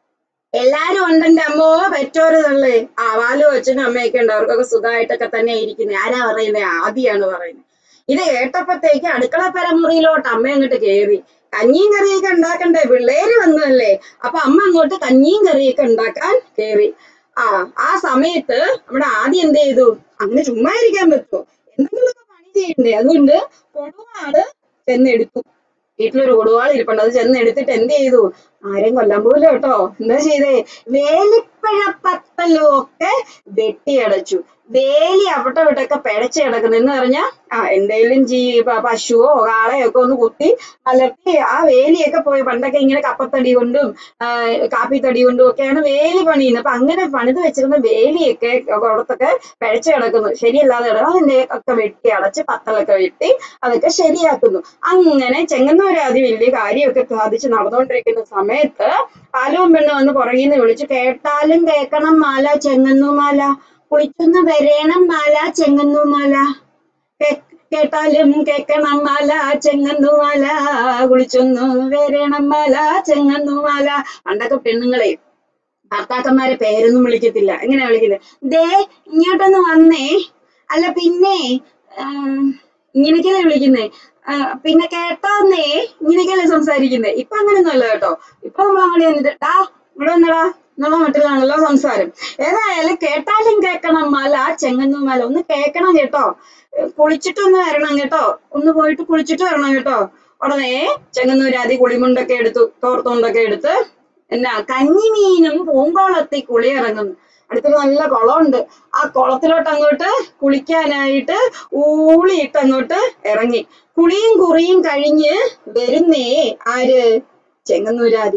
എല്ലാരും ഉണ്ടെന്റെ അമ്മോ പെറ്റോര് തള്ളേ ആ പാലു അച്ഛനും അമ്മയൊക്കെ ഉണ്ട് അവർക്കൊക്കെ സുഖമായിട്ടൊക്കെ തന്നെ ഇരിക്കുന്നത് ആരാ പറയുന്നത് ആദിയാണ് പറയുന്നത് ഇത് കേട്ടപ്പോഴത്തേക്ക് അടുക്കള പരമുറിയിലോട്ട് അമ്മ അങ്ങോട്ട് കേറി കഞ്ഞിയും കറിയൊക്കെ ഉണ്ടാക്കണ്ടേ പിള്ളേര് വന്നതല്ലേ അപ്പൊ അമ്മ അങ്ങോട്ട് കഞ്ഞിയും കറിയൊക്കെ ഉണ്ടാക്കാൻ കേറി ആ ആ സമയത്ത് നമ്മുടെ ആദ്യം എന്ത് ചെയ്തു അങ്ങനെ ചുമ്മാ ഇരിക്കാൻ പറ്റുമോ എന്തെങ്കിലുമൊക്കെ പണി ചെയ്യണ്ടേ അതുകൊണ്ട് കൊടുവാട് ചെന്നെടുത്തു വീട്ടിലൊരു കൊടുവാൾ ഇരിപ്പുണ്ട് അത് ചെന്ന് എടുത്തിട്ട് എന്ത് ചെയ്തു ആരെയും കൊല്ലാൻ പോലും കേട്ടോ എന്താ ചെയ്തേ വേലിപ്പഴ പത്തലും ഒക്കെ വെട്ടിയടച്ചു വേലി അവിടെ ഇവിടെയൊക്കെ പിഴച്ച് കിടക്കുന്നു എന്ന് പറഞ്ഞാ ആ എന്തെങ്കിലും ജീ പ- പശുവോ കാളയോ ഒക്കെ ഒന്ന് കുത്തി അലർത്തി ആ വേലിയൊക്കെ പോയി പണ്ടൊക്കെ ഇങ്ങനെ കപ്പത്തടി കൊണ്ടും ആ, കാപ്പിത്തടി കൊണ്ടും ഒക്കെയാണ് വേലി പണിയുന്നത് അപ്പൊ അങ്ങനെ പണിത് വെച്ചിരുന്ന വേലിയൊക്കെ പുറത്തൊക്കെ പിഴച്ച് കിടക്കുന്നു ശരിയല്ലാതെ കിടക്കും അതിന്റെ ഒക്കെ വെട്ടി അടച്ച് പത്തലൊക്കെ വെട്ടി അതൊക്കെ ശരിയാക്കുന്നു അങ്ങനെ ചെങ്ങന്നൂരാതി വലിയ കാര്യമൊക്കെ സാധിച്ച് നടന്നുകൊണ്ടിരിക്കുന്ന സമയത്ത് പാലവും പെണ്ണും വന്ന് പുറകിൽ നിന്ന് വിളിച്ചു കേട്ടാലും കേക്കണം മാല ചെങ്ങന്നു മാല കുളിച്ചൊന്ന് വരേണം മാല ചെങ്ങന്നു മാല കേ- കേട്ടാലും കേക്കണം മാല ചെങ്ങന്നു മാല കുളിച്ചൊന്നു വരേണം മാല ചെങ്ങന്നു മാല പണ്ടൊക്കെ പെണ്ണുങ്ങളെ ഭർത്താക്കന്മാരെ പേരൊന്നും വിളിക്കത്തില്ല എങ്ങനെയാ വിളിക്കുന്നത് ദേ ഇങ്ങോട്ടൊന്ന് വന്നേ അല്ല പിന്നെ ആം, ഇങ്ങനെയൊക്കെയല്ലേ വിളിക്കുന്നേ ആ, പിന്നെ കേട്ടോന്നേ ഇങ്ങനെയൊക്കെയല്ലേ സംസാരിക്കുന്നേ ഇപ്പൊ അങ്ങനെയൊന്നും അല്ല കേട്ടോ ഇപ്പൊ നമ്മൾ അങ്ങനെ വന്നിട്ട് ഡാ ഇവിടെ വന്നടാ എന്നുള്ള മട്ടിലാണല്ലോ സംസാരം ഏതായാലും കേട്ടാലും കേക്കണം മല ചെങ്ങന്നും മല ഒന്ന് കേക്കണം കേട്ടോ ഏ, കുളിച്ചിട്ടൊന്ന് വരണം കേട്ടോ ഒന്ന് പോയിട്ട് കുളിച്ചിട്ട് വരണം കേട്ടോ ഉടനെ ചെങ്ങന്നൂരാതി കുളിമുണ്ടൊക്കെ എടുത്തു തോർത്തുണ്ടൊക്കെ എടുത്ത് എന്നാ കഞ്ഞിമീനും പൂങ്കോളത്തി കുളി ഇറങ്ങുന്നു അടുത്തൊരു നല്ല കുളമുണ്ട് ആ കുളത്തിലോട്ട് അങ്ങോട്ട് കുളിക്കാനായിട്ട് ഊളിയിട്ട് അങ്ങോട്ട് ഇറങ്ങി കുളിയും കുറിയും കഴിഞ്ഞ് വരുന്നേ ആര് ചെങ്ങന്നൂരാതി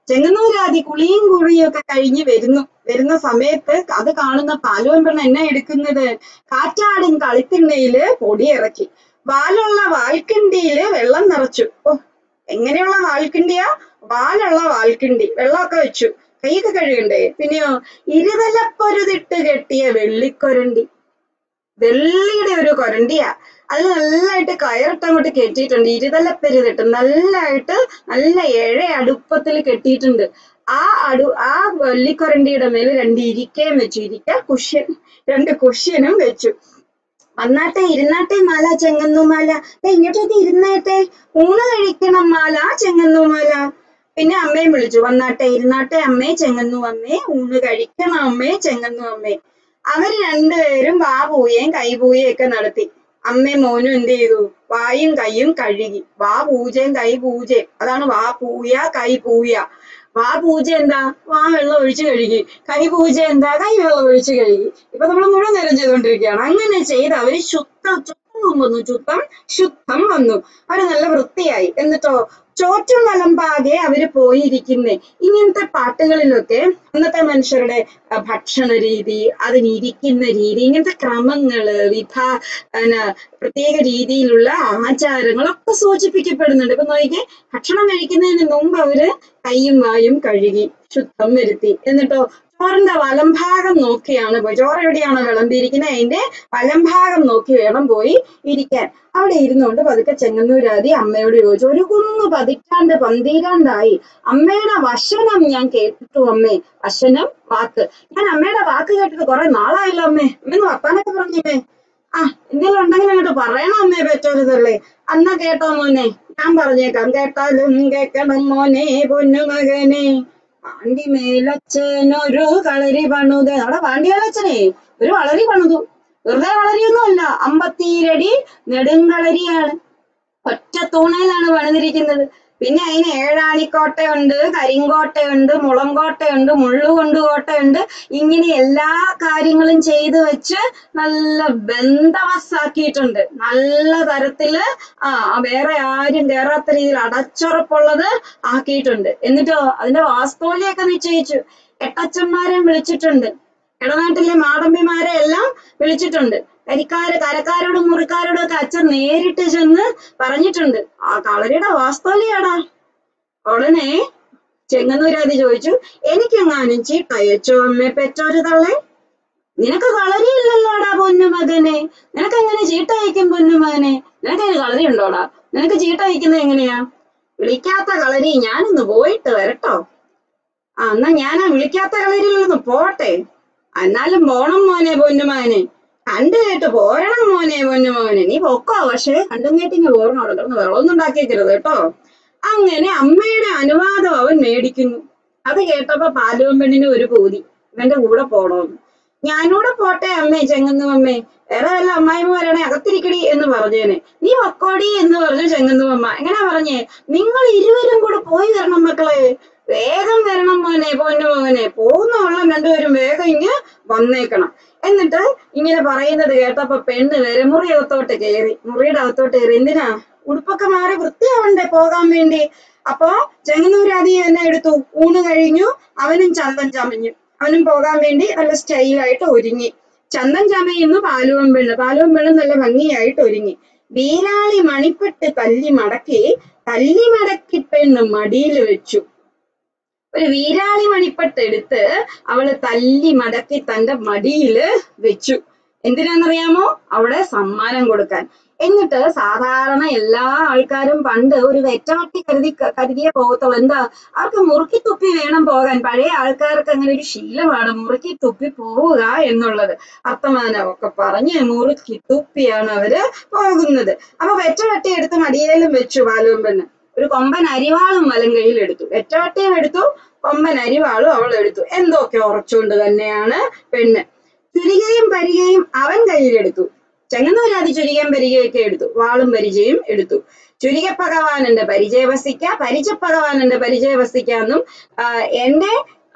ചെങ്ങന്നൂരാദി കുളിയും കുഴിയും ഒക്കെ കഴിഞ്ഞ് വരുന്നു വരുന്ന സമയത്ത് അത് കാണുന്ന പാലുവൻ പെണ്ണ് എന്നാ എടുക്കുന്നത് കാറ്റാടും കളിത്തിണ്ണയില് പൊടി ഇറക്കി വാലുള്ള വാൽക്കിണ്ടിയില് വെള്ളം നിറച്ചു ഓ എങ്ങനെയുള്ള വാൽക്കിണ്ടിയാ വാലുള്ള വാൽക്കിണ്ടി വെള്ളമൊക്കെ വെച്ചു കൈയൊക്കെ കഴുകണ്ടേ പിന്നെയോ ഇരുതലപ്പൊരുതിട്ട് കെട്ടിയ വെള്ളിക്കൊരണ്ടി വെള്ളിയുടെ ഒരു കൊരണ്ടിയാ അത് നല്ലതായിട്ട് കയറിട്ട് അങ്ങോട്ട് കെട്ടിയിട്ടുണ്ട് ഇരുതലപ്പെരുതിട്ട് നല്ലതായിട്ട് നല്ല ഏഴ അടുപ്പത്തിൽ കെട്ടിയിട്ടുണ്ട് ആ അടു ആ വെള്ളിക്കൊരണ്ടിയുടെ മേൽ രണ്ട് ഇരിക്കയും വെച്ചു ഇരിക്ക കുഷ്യൻ രണ്ട് കുഷ്യനും വെച്ചു വന്നാട്ടെ ഇരുന്നാട്ടെ മാല ചെങ്ങന്നു മാല ദേ ഇങ്ങോട്ടേക്ക് ഇരുന്നാട്ടെ ഊണ് കഴിക്കണം മാല ചെങ്ങന്നു മാല പിന്നെ അമ്മയും വിളിച്ചു വന്നാട്ടെ ഇരുന്നാട്ടെ അമ്മേ ചെങ്ങന്നു അമ്മേ ഊണ് കഴിക്കണം അമ്മേ ചെങ്ങന്നു അമ്മേ അവര് രണ്ടുപേരും വാ പൂയയും കൈ പൂയയും ഒക്കെ നടത്തി അമ്മയും മോനും എന്ത് ചെയ്തു വായും കൈയും കഴുകി വാ പൂജയും കൈ പൂജയും അതാണ് വാ പൂയ കൈ പൂയ വാ പൂജ എന്താ വാ വെള്ളം ഒഴിച്ചു കഴുകി കൈ പൂജ എന്താ കൈ വെള്ളം ഒഴിച്ചു കഴുകി ഇപ്പൊ നമ്മൾ മുഴുവൻ നേരം ചെയ്തുകൊണ്ടിരിക്കുകയാണ് അങ്ങനെ ചെയ്ത് അവര് ശുദ്ധ ശുദ്ധം വന്നു ശുദ്ധം ശുദ്ധം വന്നു അവര് നല്ല വൃത്തിയായി എന്നിട്ടോ ചോറ്റും വലമ്പാകെ അവര് പോയിരിക്കുന്നേ ഇങ്ങനത്തെ പാട്ടുകളിലൊക്കെ അന്നത്തെ മനുഷ്യരുടെ ആ, ഭക്ഷണ രീതി അതിനിരിക്കുന്ന രീതി ഇങ്ങനത്തെ ക്രമങ്ങള് വിഭാ പിന്നെ പ്രത്യേക രീതിയിലുള്ള ആചാരങ്ങളൊക്കെ സൂചിപ്പിക്കപ്പെടുന്നുണ്ട് ഇപ്പൊ നോക്കിക്കേ ഭക്ഷണം കഴിക്കുന്നതിന് മുമ്പ് അവര് കൈയും വായും കഴുകി ശുദ്ധം വരുത്തി എന്നിട്ടോ ചോറിന്റെ വലംഭാഗം നോക്കിയാണ് പോയി ചോറ് എവിടെയാണോ വിളമ്പിയിരിക്കുന്നത് അതിന്റെ വലംഭാഗം നോക്കി വേണം പോയി ഇരിക്കാൻ അവിടെ ഇരുന്നുകൊണ്ട് പതുക്കെ ചെങ്ങന്നൂരാതി അമ്മയോട് ചോദിച്ചു ഒരു കുന്നു പതിറ്റാണ്ട് പന്തീരാണ്ടായി അമ്മയുടെ വശനം ഞാൻ കേട്ടിട്ടു അമ്മേ വശനം വാക്ക് ഞാൻ അമ്മയുടെ വാക്ക് കേട്ടിട്ട് കുറെ നാളായല്ലോ അമ്മേ അമ്മന്ന് വർത്താനൊക്കെ പറഞ്ഞേ ആ എന്തെങ്കിലും ഉണ്ടെങ്കിൽ അങ്ങോട്ട് പറയണം അമ്മേ പറ്റരുതല്ലേ അന്ന കേട്ടോ മോനെ ഞാൻ പറഞ്ഞേക്കാം കേട്ടാലും കേക്കണം മോനെ പൊന്നു മകനെ പാണ്ടി മേലച്ഛനൊരു കളരി പണുത് അവിടെ പാണ്ഡ്യാലച്ഛനെ ഒരു വളരി പണിതു വെറുതെ വളരിയൊന്നുമല്ല അമ്പത്തിരടി നെടുങ്കളരിയാണ് ഒറ്റ തൂണയിലാണ് പണിതിരിക്കുന്നത് പിന്നെ അതിന് ഏഴാണിക്കോട്ടയുണ്ട് കരിങ്കോട്ടയുണ്ട് മുളങ്കോട്ടയുണ്ട് മുള്ളുകൊണ്ട് കോട്ടയുണ്ട് ഇങ്ങനെ എല്ലാ കാര്യങ്ങളും ചെയ്തു വെച്ച് നല്ല ബന്ധവസാക്കിയിട്ടുണ്ട് നല്ല തരത്തില് ആ വേറെ ആരും കയറാത്ത രീതിയിൽ അടച്ചുറപ്പുള്ളത് ആക്കിയിട്ടുണ്ട് എന്നിട്ടോ അതിന്റെ വാസ്തോലിയൊക്കെ നിശ്ചയിച്ചു എട്ടച്ചന്മാരെ വിളിച്ചിട്ടുണ്ട് ഇടനാട്ടിലെ മാടമ്പിമാരെ എല്ലാം വിളിച്ചിട്ടുണ്ട് കരിക്കാര് കരക്കാരോടും മുറിക്കാരോടും ഒക്കെ അച്ഛൻ നേരിട്ട് ചെന്ന് പറഞ്ഞിട്ടുണ്ട് ആ കളരിയുടെ വാസ്തോലിയാടാ ഉടനെ ചെങ്ങന്നൂരാതി ചോദിച്ചു എനിക്കെങ്ങാനും ചീട്ടയച്ചോ അമ്മേ പെറ്റൊരു തള്ളേ നിനക്ക് കളരിയില്ലല്ലോടാ പൊന്നുമകനെ നിനക്ക് എങ്ങനെ ചീട്ടയക്കും പൊന്നുമകനെ നിനക്ക് അതിന് കളരി ഉണ്ടോടാ നിനക്ക് ചീട്ടയക്കുന്നത് എങ്ങനെയാ വിളിക്കാത്ത കളരി ഞാനൊന്ന് പോയിട്ട് വരട്ടോ ആ എന്നാ ഞാൻ ആ വിളിക്കാത്ത കളരിയിലൊന്ന് പോട്ടെ എന്നാലും പോണം മോനെ പൊന്നുമകനെ കണ്ടു കേട്ട് പോരണം മോനെ പൊന്നുമകനെ നീ പൊക്കോ പക്ഷേ കണ്ടും കേട്ടിങ്ങ് പോരണം അവിടെ കിടന്ന് വെള്ളമൊന്നും ഉണ്ടാക്കിയേക്കരുത് കേട്ടോ അങ്ങനെ അമ്മയുടെ അനുവാദം അവൻ മേടിക്കുന്നു അത് കേട്ടപ്പോ പാലുവൻ പെണ്ണിന് ഒരു പൂതി ഇവന്റെ കൂടെ പോണോന്ന് ഞാനൂടെ പോട്ടെ അമ്മേ ചെങ്ങന്നു അമ്മേ വേറെ വല്ല അമ്മായിമ്മ വരണേ അകത്തിരിക്കടി എന്ന് പറഞ്ഞേനെ നീ പൊക്കോടി എന്ന് പറഞ്ഞു ചെങ്ങന്നു അമ്മ എങ്ങനെ പറഞ്ഞേ നിങ്ങൾ ഇരുവരും കൂടെ പോയി വരണം മക്കളെ വേഗം വരണം മോനെ പൊന്നു മോനെ പോകുന്ന വെള്ളം രണ്ടുപേരും വേഗം ഇങ്ങ് വന്നേക്കണം എന്നിട്ട് ഇങ്ങനെ പറയുന്നത് കേട്ടപ്പോ പെണ്ണ് വരെ മുറി അകത്തോട്ട് കയറി മുറിയുടെ അകത്തോട്ട് കയറി എന്തിനാ ഉടുപ്പൊക്കെ മാറി വൃത്തിയാവണ്ടേ പോകാൻ വേണ്ടി അപ്പോ ചെങ്ങന്നൂരാതി എന്നെ എടുത്തു ഊണ് കഴിഞ്ഞു അവനും ചന്തം ചമഞ്ഞു അവനും പോകാൻ വേണ്ടി നല്ല സ്റ്റൈലായിട്ട് ഒരുങ്ങി ചന്തം ചമയുന്നു പാലുവൻ പെണ്ണ് പാലുവൻ പെണ്ണ് നല്ല ഭംഗിയായിട്ട് ഒരുങ്ങി വീരാളി മണിപ്പെട്ട് തല്ലി മടക്കി തല്ലി മടക്കി പെണ്ണ് മടിയിൽ വെച്ചു ഒരു വീരാളി മണിപ്പെട്ട് എടുത്ത് അവള് തല്ലി മടക്കി തന്റെ മടിയില് വെച്ചു എന്തിനാന്നറിയാമോ അവിടെ സമ്മാനം കൊടുക്കാൻ എന്നിട്ട് സാധാരണ എല്ലാ ആൾക്കാരും പണ്ട് ഒരു വെറ്റവട്ടി കരുതി കരുതിയേ പോകത്തുള്ളൂ എന്താ അവർക്ക് മുറുക്കി തുപ്പി വേണം പോകാൻ പഴയ ആൾക്കാർക്ക് അങ്ങനെ ഒരു ശീലമാണ് മുറുക്കി തുപ്പി പോവുക എന്നുള്ളത് വർത്തമാനമൊക്കെ പറഞ്ഞ് മുറുക്കി തുപ്പിയാണ് അവര് പോകുന്നത് അപ്പൊ വെറ്റവട്ടി എടുത്ത് മടിയേലും വെച്ചു ബാലുവും പെണ്ണ് ഒരു കൊമ്പൻ അരിവാളും വലം കയ്യിൽ എടുത്തു വെറ്റവട്ടിയും എടുത്തു കൊമ്പൻ അരിവാളും അവൾ എടുത്തു എന്തൊക്കെ ഉറച്ചുകൊണ്ട് തന്നെയാണ് പെണ്ണ് ചുരികയും പരികയും അവൻ കയ്യിലെടുത്തു ചെങ്ങന്നൂരാതി ചുരികയും പരിചയൊക്കെ എടുത്തു വാളും പരിചയം എടുത്തു ചുരിക ഭഗവാനന്റെ പരിചയ വസിക്ക പരിച ഭഗവാനന്റെ പരിചയ വസിക്കാന്നും എന്റെ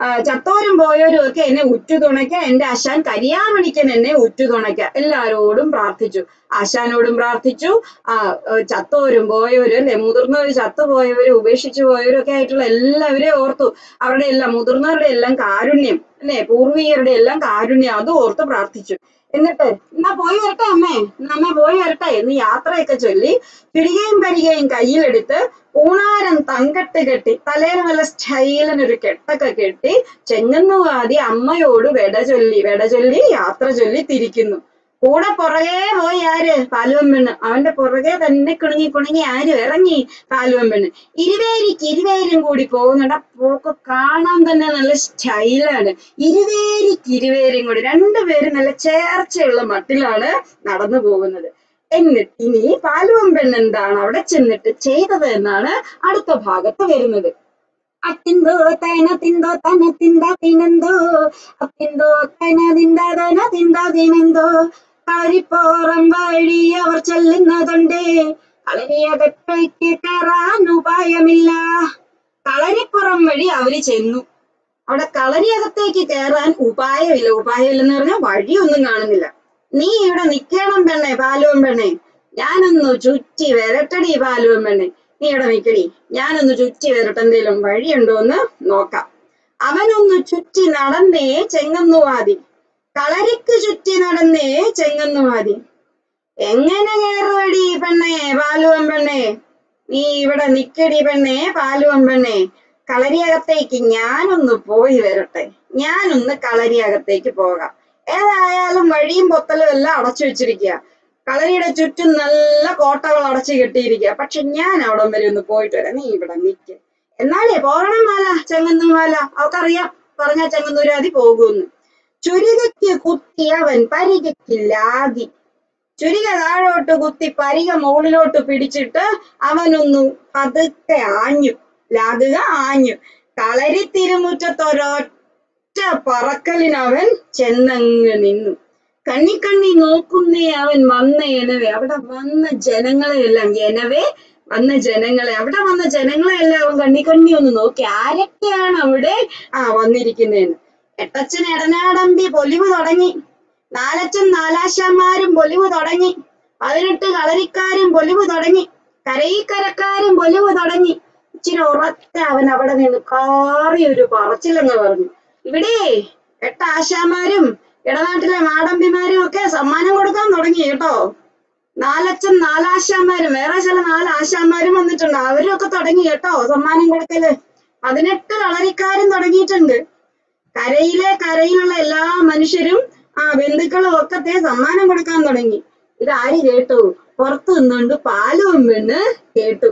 ആ, ചത്തോരും പോയോരും ഒക്കെ എന്നെ ഉറ്റു തുണയ്ക്ക എന്റെ ആശാൻ കരിയാമണിക്കൻ എന്നെ ഉറ്റു തുണയ്ക്ക എല്ലാരോടും പ്രാർത്ഥിച്ചു ആശാനോടും പ്രാർത്ഥിച്ചു ആ ഏ, ചത്തോരും പോയവരും അല്ലെ മുതിർന്നവര് ചത്തുപോയവരും ഉപേക്ഷിച്ചു പോയവരും ഒക്കെ ആയിട്ടുള്ള എല്ലാവരെയും ഓർത്തു അവരുടെ എല്ലാം മുതിർന്നവരുടെ എല്ലാം കാരുണ്യം അല്ലെ പൂർവികരുടെ എല്ലാം കാരുണ്യം അത് ഓർത്ത് പ്രാർത്ഥിച്ചു എന്നിട്ട് എന്നാ പോയി വരട്ടെ അമ്മേ എന്നാ അമ്മ പോയി വരട്ടെ എന്ന് യാത്രയൊക്കെ ചൊല്ലി പിടികയും പരികയും കയ്യിലെടുത്ത് ഊണാരം തങ്കട്ട് കെട്ടി തലയിൽ നല്ല സ്റ്റൈലിനൊരു കെട്ടൊക്കെ കെട്ടി ചെങ്ങന്നുവാതി അമ്മയോട് വെട ചൊല്ലി വെട ചൊല്ലി യാത്ര ചൊല്ലി തിരിക്കുന്നു കൂടെ പുറകെ പോയി ആര് പാലുവൻ പെണ്ണ് അവന്റെ പുറകെ തന്നെ കുണുങ്ങി കുണുങ്ങി ആര് ഇറങ്ങി പാലുവൻ പെണ്ണ് ഇരുവേരിക്ക് ഇരുവേരും കൂടി പോകുന്നുണ്ട് ആ പോക്ക് കാണാൻ തന്നെ നല്ല സ്റ്റൈലാണ് ഇരുവേരിക്ക് ഇരുവേരും കൂടി രണ്ടുപേരും നല്ല ചേർച്ചയുള്ള മട്ടിലാണ് നടന്നു പോകുന്നത് എന്നിട്ട് ഇനി പാലുവൻ പെണ്ണ് എന്താണ് അവിടെ ചെന്നിട്ട് ചെയ്തത് എന്നാണ് അടുത്ത ഭാഗത്ത് വരുന്നത് അത്തിന്തോ തന തിന്തോ തന തിന്ത തിനന്തോ അത്തിന്തോ തന തിന്ത തന തിന്ത തിനന്തോ കരിപ്പോറം വഴി അവർ ചെല്ലുന്നതുണ്ട് കളരിയകത്തേക്ക് കയറാൻ ഉപായമില്ല കളരിപ്പുറം വഴി അവര് ചെന്നു അവിടെ കളരിയകത്തേക്ക് കയറാൻ ഉപായമില്ല ഉപായമില്ലെന്ന് പറഞ്ഞാൽ വഴിയൊന്നും കാണുന്നില്ല നീ ഇവിടെ നിക്കണം പെണ്ണെ പാലുവൻ പെണ്ണെ ഞാനൊന്ന് ചുറ്റി വരട്ടടി പാലുവൻ പെണ്ണെ നീ ഇവിടെ നിക്കടി ഞാനൊന്ന് ചുറ്റി വരട്ടെ എന്തേലും വഴിയുണ്ടോ എന്ന് നോക്കാം അവനൊന്ന് ചുറ്റി നടന്നേ ചെങ്ങന്നുവാതി കളരിക്ക് ചുറ്റി നടന്നേ ചെങ്ങന്നുവാതി എങ്ങനെ കയറുവടി പെണ്ണെ പാലുവൻ പെണ്ണെ നീ ഇവിടെ നിക്കടി പെണ്ണെ പാലുവൻ പെണ്ണെ കളരിയകത്തേക്ക് ഞാനൊന്ന് പോയി വരട്ടെ ഞാനൊന്ന് കളരിയകത്തേക്ക് പോകാം ഏതായാലും വഴിയും പൊത്തലും എല്ലാം അടച്ചു വെച്ചിരിക്കുക കളരിയുടെ ചുറ്റും നല്ല കോട്ടകൾ അടച്ചു കെട്ടിയിരിക്കുക പക്ഷെ ഞാൻ അവിടം വരെ ഒന്ന് പോയിട്ട് വരാം നീ ഇവിടെ നിക്ക് എന്നാലേ പോകണം മാല ചെങ്ങന്നൂർ മാല അവക്കറിയാം പറഞ്ഞ ചെങ്ങന്നൂരാതി പോകുമെന്ന് ചുരികയ്ക്ക് കുത്തി അവൻ പരികയ്ക്ക് ലാഗി ചുരിക താഴോട്ട് കുത്തി പരിക മുകളിലോട്ട് പിടിച്ചിട്ട് അവനൊന്നു പതുക്കെ ആഞ്ഞു ലാകുക ആഞ്ഞു കളരി തിരുമുറ്റത്തൊരൊറ്റ പറക്കലിനവൻ ചെന്നങ്ങ് നിന്നു കണ്ണി കണ്ണി നോക്കുന്നേ അവൻ വന്ന എനവേ അവിടെ വന്ന ജനങ്ങളെ എല്ലാം എനവേ വന്ന ജനങ്ങളെ അവിടെ വന്ന ജനങ്ങളെ എല്ലാം അവൻ കണ്ണി കണ്ണി ഒന്ന് നോക്കി ആരൊക്കെയാണ് അവിടെ ആ വന്നിരിക്കുന്നതെന്ന് എട്ടച്ചൻ എടനാടമ്പി പൊലിവ് തുടങ്ങി നാലച്ചൻ നാലാശാന്മാരും പൊലിവ് തുടങ്ങി പതിനെട്ട് കളരിക്കാരും പൊലിവ് തുടങ്ങി കരയിക്കരക്കാരും പൊലിവ് തുടങ്ങി ഇച്ചിരി ഉറച്ച അവൻ അവിടെ നിന്ന് കാറി ഒരു പറച്ചിലെന്ന് പറഞ്ഞു ഇവിടെ എട്ട് ആശാന്മാരും ഇടനാട്ടിലെ മാടമ്പിമാരും ഒക്കെ സമ്മാനം കൊടുക്കാൻ തുടങ്ങി കേട്ടോ നാലച്ചൻ നാലാശാന്മാരും വേറെ ചില നാല് ആശാന്മാരും വന്നിട്ടുണ്ട് അവരും ഒക്കെ തുടങ്ങി കേട്ടോ സമ്മാനം കൊടുക്കല് പതിനെട്ട് കളരിക്കാരും തുടങ്ങിയിട്ടുണ്ട് കരയിലെ കരയിലുള്ള എല്ലാ മനുഷ്യരും ആ ബന്ധുക്കളും ഒക്കെ ദേ സമ്മാനം കൊടുക്കാൻ തുടങ്ങി ഇത് ആര് കേട്ടു പുറത്തു നിന്നുകൊണ്ട് പാലും പെണ്ണ് കേട്ടു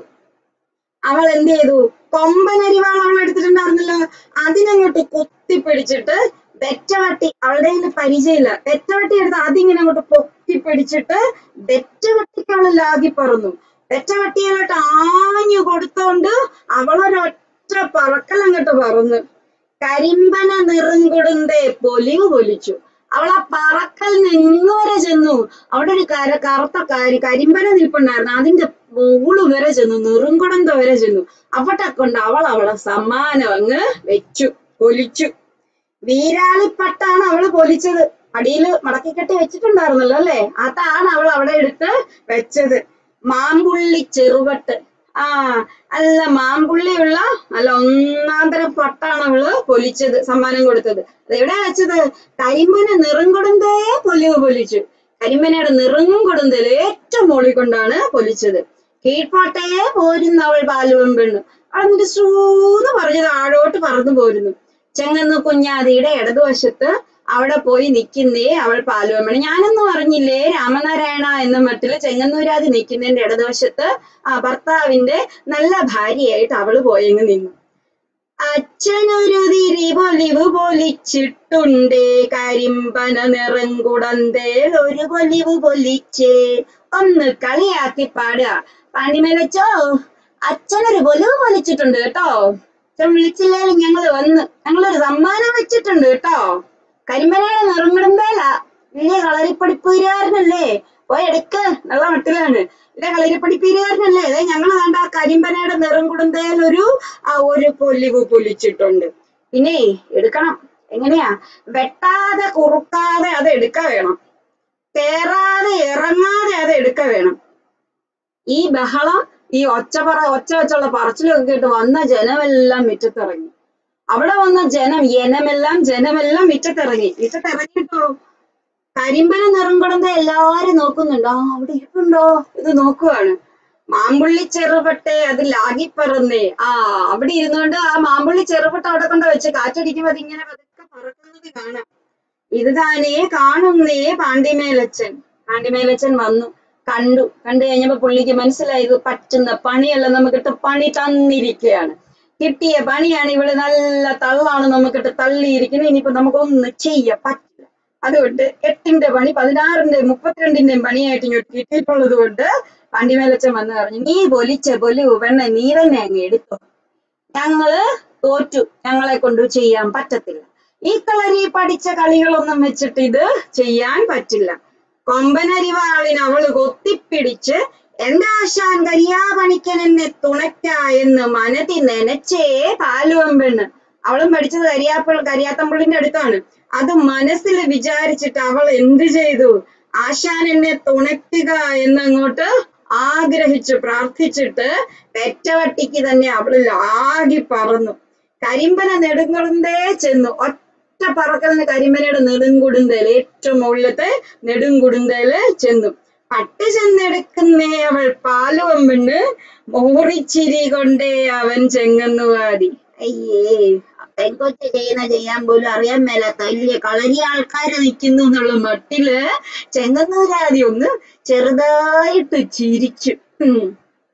അവൾ എന്ത് ചെയ്തു കൊമ്പനരിവാൾ അവൾ എടുത്തിട്ടുണ്ടായിരുന്നല്ലോ അതിനങ്ങോട്ട് കുത്തിപ്പിടിച്ചിട്ട് വെറ്റവട്ടി അവളുടെ കയ്യിൽ പരിചയമില്ല വെറ്റവട്ടി എടുത്ത് അതിങ്ങനെ അങ്ങോട്ട് പൊക്കി പിടിച്ചിട്ട് വെറ്റവട്ടിക്ക് അവള് ലാഗി പറന്നു വെറ്റവട്ടിയിലോട്ട് ആഞ്ഞു കൊടുത്തോണ്ട് അവളൊരൊറ്റ പറക്കലങ്ങോട്ട് പറന്നു കരിമ്പന നിറം കൊടുന്തേ പൊലിവ് പൊലിച്ചു അവൾ ആ പറക്കലിന് ഇങ്ങ് വരെ ചെന്നു അവിടെ ഒരു കര കറുത്ത കരി കരിമ്പന നിൽപ്പുണ്ടായിരുന്നു അതിന്റെ മുകള് വരെ ചെന്നു നെറുംകുടന്ത വരെ ചെന്നു അവിടെ കൊണ്ട് അവൾ അവളെ സമ്മാനം അങ്ങ് വെച്ചു പൊലിച്ചു വീരാളിപ്പട്ടാണ് അവള് പൊലിച്ചത് അടിയിൽ മടക്കിക്കെട്ടി വെച്ചിട്ടുണ്ടായിരുന്നല്ലോ അല്ലേ അതാണ് അവൾ അവിടെ എടുത്ത് വെച്ചത് മാമ്പുള്ളി ചെറുപട്ട് ആ നല്ല മാമ്പുള്ളിയുള്ള നല്ല ഒന്നാന്തരം പട്ടാണ് അവള് പൊലിച്ചത് സമ്മാനം കൊടുത്തത് അത് എവിടെയാ വെച്ചത് കരിമ്പന നിറം കൊടുന്തേ പൊലിവ് പൊലിച്ചു കരിമ്പനയുടെ നിറം കൊടുന്തൽ ഏറ്റവും മുകളിൽ കൊണ്ടാണ് പൊലിച്ചത് കീഴ്പാട്ടേ പോരുന്ന അവൾ പാലുവൻ പെണ്ണ് അവൾ എന്നിട്ട് സൂന്ന് പറഞ്ഞ് താഴോട്ട് പറന്നു പോരുന്നു ചെങ്ങന്നു കുഞ്ഞാതിയുടെ ഇടതുവശത്ത് അവിടെ പോയി നിൽക്കുന്നേ അവൾ പാലുവമ്മണി ഞാനൊന്നും അറിഞ്ഞില്ലേ രാമനാരായണ എന്ന മട്ടില് ചെങ്ങന്നൂരാതി നിൽക്കുന്നതിന്റെ ഇടതുവശത്ത് ആ ഭർത്താവിന്റെ നല്ല ഭാര്യയായിട്ട് അവള് പോയങ്ങ് നിന്നു അച്ഛനൊരു തിരി പൊലിവ് പൊലിച്ചിട്ടുണ്ടേ കരിമ്പന നിറം കുടന്തേൽ ഒരു പൊലിവ് പൊലിച്ചേ ഒന്ന് കളിയാക്കി പാടുക പാണ്ടിമേലച്ചോ അച്ഛനൊരു പൊലിവ് പൊലിച്ചിട്ടുണ്ട് കേട്ടോ അച്ഛൻ വിളിച്ചില്ലേലും ഞങ്ങള് വന്ന് ഞങ്ങളൊരു സമ്മാനം വെച്ചിട്ടുണ്ട് കേട്ടോ കരിമ്പനയുടെ നിറം കുടന്തേല വലിയ കളരിപ്പടിപ്പൂരുകാരനല്ലേ പോയി എടുക്ക് നല്ല മട്ടിലാണ് ഇല്ല കളരിപ്പടിപ്പീരുകാരനല്ലേ അതെ ഞങ്ങൾ കണ്ട ആ കരിമ്പനയുടെ നിറം കുടന്തേൽ ഒരു ആ ഒരു പൊലിവ് പൊലിച്ചിട്ടുണ്ട് പിന്നെ എടുക്കണം എങ്ങനെയാ വെട്ടാതെ കുറുക്കാതെ അത് എടുക്ക വേണം കേറാതെ ഇറങ്ങാതെ അത് എടുക്ക വേണം ഈ ബഹളം ഈ ഒച്ച പറ ഒച്ച വെച്ചുള്ള പറച്ചിലൊക്കെ കേട്ട് വന്ന ജനമെല്ലാം മുറ്റത്തിറങ്ങി അവിടെ വന്ന ജനം ജനമെല്ലാം ജനമെല്ലാം മുറ്റത്തിറങ്ങി മുറ്റത്തിറങ്ങിട്ടോ കരിമ്പന നിറം കൊടുത്ത എല്ലാരും നോക്കുന്നുണ്ട് ആ അവിടെ ഇരിപ്പുണ്ടോ ഇത് നോക്കുവാണ് മാമ്പുള്ളി ചെറുപട്ടെ അത് ലാഗിപ്പറന്നേ ആ അവിടെ ഇരുന്നുകൊണ്ട് ആ മാമ്പുള്ളി ചെറുപട്ട അവിടെ കൊണ്ട് വെച്ച് കാറ്റടിക്കുമ്പോ അതിങ്ങനെ പതുക്കെ പറക്കുന്നത് കാണാം ഇത് താനേ കാണുന്നേ പാണ്ടിമേലച്ചൻ പാണ്ടിമേലച്ചൻ വന്നു കണ്ടു കണ്ടു കഴിഞ്ഞപ്പോ പുള്ളിക്ക് മനസ്സിലായി ഇത് പറ്റുന്ന പണിയല്ല നമുക്കിട്ട് പണി തന്നിരിക്കുകയാണ് കിട്ടിയ പണിയാണ് ഇവള് നല്ല തള്ളാണ് നമുക്കിട്ട് തള്ളിയിരിക്കുന്നത് ഇനിയിപ്പോ നമുക്കൊന്നും ചെയ്യാൻ പറ്റില്ല അതുകൊണ്ട് എട്ടിന്റെ പണി പതിനാറിന്റെ മുപ്പത്തിരണ്ടിന്റെയും പണിയായിട്ട് ഇങ്ങോട്ട് കിട്ടിയിട്ടുള്ളത് കൊണ്ട് പാണ്ടിമേലച്ചൻ വന്ന് പറഞ്ഞു നീ പൊലിച്ച പൊലു പെണ്ണെ നീ തന്നെ അങ്ങ് എടുത്തോ ഞങ്ങള് തോറ്റു ഞങ്ങളെ കൊണ്ട് ചെയ്യാൻ പറ്റത്തില്ല ഈ കളരി പഠിച്ച കളികളൊന്നും വെച്ചിട്ട് ഇത് ചെയ്യാൻ പറ്റില്ല കൊമ്പനരിവാളിന് അവള് കൊത്തിപ്പിടിച്ച് എന്റെ ആശാൻ കരിയാപണിക്കൻ എന്നെ തുണയ്ക്ക എന്ന് മനതി നനച്ചേ പാലുവം പെണ്ണ് അവളും പഠിച്ചത് കരിയാപ്പ കരിയാത്തമ്പുള്ളിന്റെ അടുത്താണ് അത് മനസ്സിൽ വിചാരിച്ചിട്ട് അവൾ എന്ത് ചെയ്തു ആശാൻ എന്നെ തുണയ്ക്കുക എന്നങ്ങോട്ട് ആഗ്രഹിച്ചു പ്രാർത്ഥിച്ചിട്ട് പെറ്റവട്ടിക്ക് തന്നെ അവളിൽ ആകി പറന്നു കരിമ്പന നെടുങ്കുടുന്തേ ചെന്നു ഒറ്റ പറക്കലിന് കരിമ്പനയുടെ നെടുങ്കുടുന്തയിൽ ഏറ്റവും മുകളിലത്തെ നെടുങ്കുടുന്തയില് ചെന്നു പട്ട് ചെന്നെടുക്കുന്നേ അവൾ പാലുവം പെണ്ണ് മോറിച്ചിരി കൊണ്ടേ അവൻ ചെങ്ങന്നുവാടി അയ്യേ പെൺകൊച്ച് ചെയ്യുന്ന ചെയ്യാൻ പോലും അറിയാൻ മേലാത്ത വലിയ കളരി ആൾക്കാര് നിൽക്കുന്നു എന്നുള്ള മട്ടില് ചെങ്ങന്നൂരാതി ഒന്ന് ചെറുതായിട്ട് ചിരിച്ചു ഉം.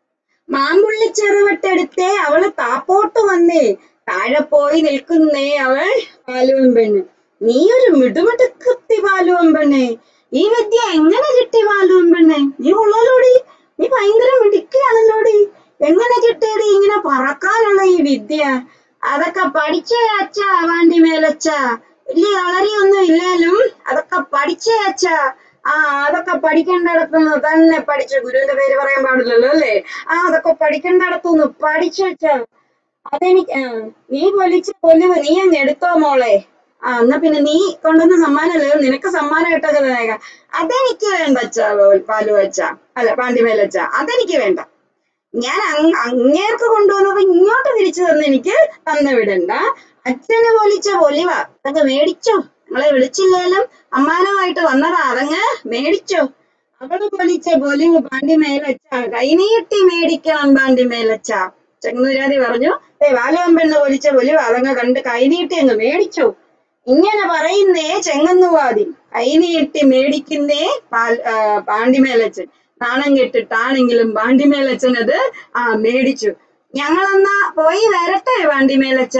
മാമ്പുള്ളി ചെറുവട്ടെടുത്തേ അവള് താപ്പോട്ട് വന്നേ താഴെ പോയി നിൽക്കുന്നേ അവൾ പാലുവൻ പെണ്ണ് നീ ഒരു മിടുമിടുക്കത്തി പാലുവൻ പെണ്ണെ ഈ വിദ്യ എങ്ങനെ കിട്ടി പാലുവൻ പെണ്ണെ നീ ഉള്ളലോടി നീ ഭയങ്കര മിടുക്കിയാണല്ലോടി എങ്ങനെ കിട്ടിയടി ഇങ്ങനെ പറക്കാനുള്ള ഈ വിദ്യ അതൊക്കെ പഠിച്ചേ അച്ഛ വാണ്ടി മേലച്ച വലിയ കളരിയൊന്നും ഇല്ലാലും അതൊക്കെ പഠിച്ചേ അച്ഛ ആ അതൊക്കെ പഠിക്കേണ്ടിടത്തുനിന്ന് തന്നെ പഠിച്ചു ഗുരുവിന്റെ പേര് പറയാൻ പാടില്ലല്ലോ അല്ലേ ആ അതൊക്കെ പഠിക്കേണ്ടിടത്തുനിന്ന് പഠിച്ചു വെച്ചാ അതെനിക്ക് ആ, നീ പൊലിച്ച പൊലിവ് നീ അങ്ങ് എടുത്തോ മോളെ ആ എന്നാ പിന്നെ നീ കൊണ്ടുവന്ന സമ്മാനമല്ലേ നിനക്ക് സമ്മാനം ഇട്ടൊക്കെ തന്നേക്കാം അതെനിക്ക് വേണ്ട അച്ഛാ പാലു വെച്ച അല്ല പാണ്ടിമേലച്ച അതെനിക്ക് വേണ്ട ഞാൻ അങ് അങ്ങേർക്ക് കൊണ്ടുവന്നത് ഇങ്ങോട്ട് തിരിച്ചു തന്ന് എനിക്ക് തന്നു വിടണ്ട അച്ഛന് പൊലിച്ച പൊലിവ അതൊക്കെ മേടിച്ചോ നിങ്ങളെ വിളിച്ചില്ലാലും അമ്മാനമായിട്ട് വന്നതാ അതങ്ങ് മേടിച്ചോ അവള് പൊലിച്ച പൊലിവ് പാണ്ടി മേലച്ച കൈനീട്ടി മേടിക്കണം പാണ്ടി മേലച്ച ചെങ്ങന്നൂരാതി പറഞ്ഞു ഏ വാലവൻ പെണ്ണ് പൊലിച്ച പൊലിവ് അതങ്ങ് കണ്ട് കൈനീട്ടി അങ്ങ് മേടിച്ചോ ഇങ്ങനെ പറയുന്നേ ചെങ്ങന്നുവാതി കൈനീട്ടി മേടിക്കുന്നേ പാൽ ആ, പാണ്ടിമേലച്ചൻ നാണം കെട്ടിട്ടാണെങ്കിലും പാണ്ടിമേലച്ചൻ അത് ആ മേടിച്ചു ഞങ്ങളെന്നാ പോയി വരട്ടെ പാണ്ടിമേലച്ച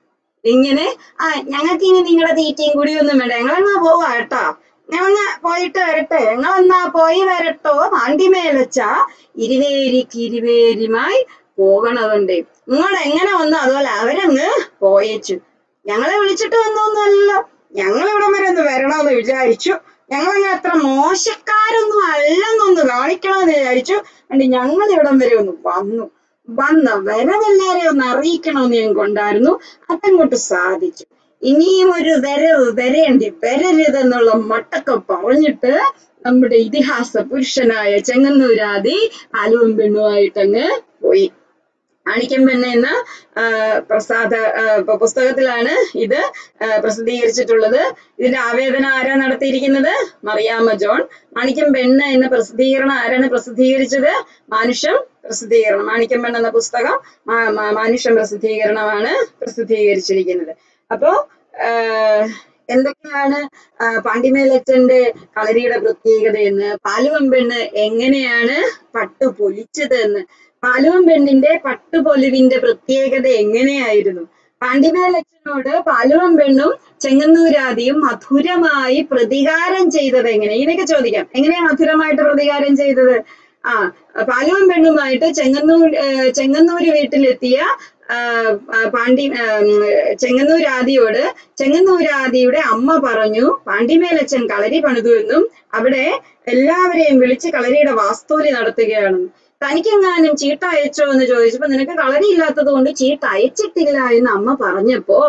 ഇങ്ങനെ ആ ഞങ്ങൾക്ക് ഇനി നിങ്ങളുടെ തീറ്റയും കുടിയൊന്നും വേണ്ട ഞങ്ങളെന്നാ പോവാ കേട്ടോ ഞങ്ങളങ്ങ് പോയിട്ട് വരട്ടെ ഞങ്ങളെന്നാ പോയി വരട്ടോ പാണ്ടിമേലച്ച ഇരുവേരിക്ക് ഇരുവേരിയുമായി പോകണതുണ്ട് നിങ്ങൾ എങ്ങനെ വന്നു അതുപോലെ അവരങ്ങ് പോയേച്ചു ഞങ്ങളെ വിളിച്ചിട്ട് വന്നൊന്നുമല്ലോ ഞങ്ങൾ ഇവിടം വരെ ഒന്ന് വരണമെന്ന് വിചാരിച്ചു ഞങ്ങളങ്ങനെ അത്ര മോശക്കാരൊന്നും അല്ലെന്നൊന്ന് കാണിക്കണമെന്ന് വിചാരിച്ചു അതുകൊണ്ട് ഞങ്ങൾ ഇവിടം വരെ ഒന്ന് വന്നു വന്ന വരവെല്ലാരെയും ഒന്ന് അറിയിക്കണമെന്ന് ഞങ്ങൾക്കുണ്ടായിരുന്നു അതങ്ങോട്ട് സാധിച്ചു ഇനിയും ഒരു വരവ് വരേണ്ടി വരരുതെന്നുള്ള മട്ടൊക്കെ പറഞ്ഞിട്ട് നമ്മുടെ ഇതിഹാസ പുരുഷനായ ചെങ്ങന്നൂരാതി ആലുവൻ പെണ്ണുമായിട്ടങ്ങ് പോയി മാണിക്യം പെണ്ണ് എന്ന ആ, പ്രസാദ ആ, പ- പുസ്തകത്തിലാണ് ഇത് ആ, പ്രസിദ്ധീകരിച്ചിട്ടുള്ളത് ഇതിന്റെ ആവേദനം ആരാ നടത്തിയിരിക്കുന്നത് മറിയാമ്മ ജോൺ മാണിക്യം പെണ്ണ് എന്ന പ്രസിദ്ധീകരണം ആരാണ് പ്രസിദ്ധീകരിച്ചത് മാനുഷം പ്രസിദ്ധീകരണം മാണിക്യം പെണ്ണ് എന്ന പുസ്തകം മാ- മാ- മാനുഷം പ്രസിദ്ധീകരണമാണ് പ്രസിദ്ധീകരിച്ചിരിക്കുന്നത് അപ്പോ ആ, എന്തൊക്കെയാണ് ആ, പാണ്ടിമേലച്ചന്റെ കളരിയുടെ പ്രത്യേകത എന്ന് പാലുവൻ പെണ്ണ് എങ്ങനെയാണ് പട്ടു പൊലിച്ചത് എന്ന് പാലുവൻ പെണ്ണിന്റെ പട്ടുപൊലിവിന്റെ പ്രത്യേകത എങ്ങനെയായിരുന്നു പാണ്ടിമേലച്ചനോട് പാലുവൻ പെണ്ണും ചെങ്ങന്നൂരാദിയും മധുരമായി പ്രതികാരം ചെയ്തത് എങ്ങനെ ഇതിനൊക്കെ ചോദിക്കാം എങ്ങനെയാ മധുരമായിട്ട് പ്രതികാരം ചെയ്തത് ആ പാലുവൻ പെണ്ണുമായിട്ട് ചെങ്ങന്നൂർ ഏർ ചെങ്ങന്നൂര് വീട്ടിലെത്തിയ ആ, ആ, പാണ്ടി ആ, ഉം, ചെങ്ങന്നൂരാദിയോട് ചെങ്ങന്നൂരാദിയുടെ അമ്മ പറഞ്ഞു പാണ്ടിമേലച്ചൻ കളരി പണിതു എന്നും അവിടെ എല്ലാവരെയും വിളിച്ച് കളരിയുടെ വാസ്തൂലി നടത്തുകയാണെന്നും തനിക്കെങ്ങാനും ചീട്ട് അയച്ചോ എന്ന് ചോദിച്ചപ്പോ നിനക്ക് കളരി ഇല്ലാത്തത് കൊണ്ട് ചീട്ട് അയച്ചിട്ടില്ല എന്ന് അമ്മ പറഞ്ഞപ്പോൾ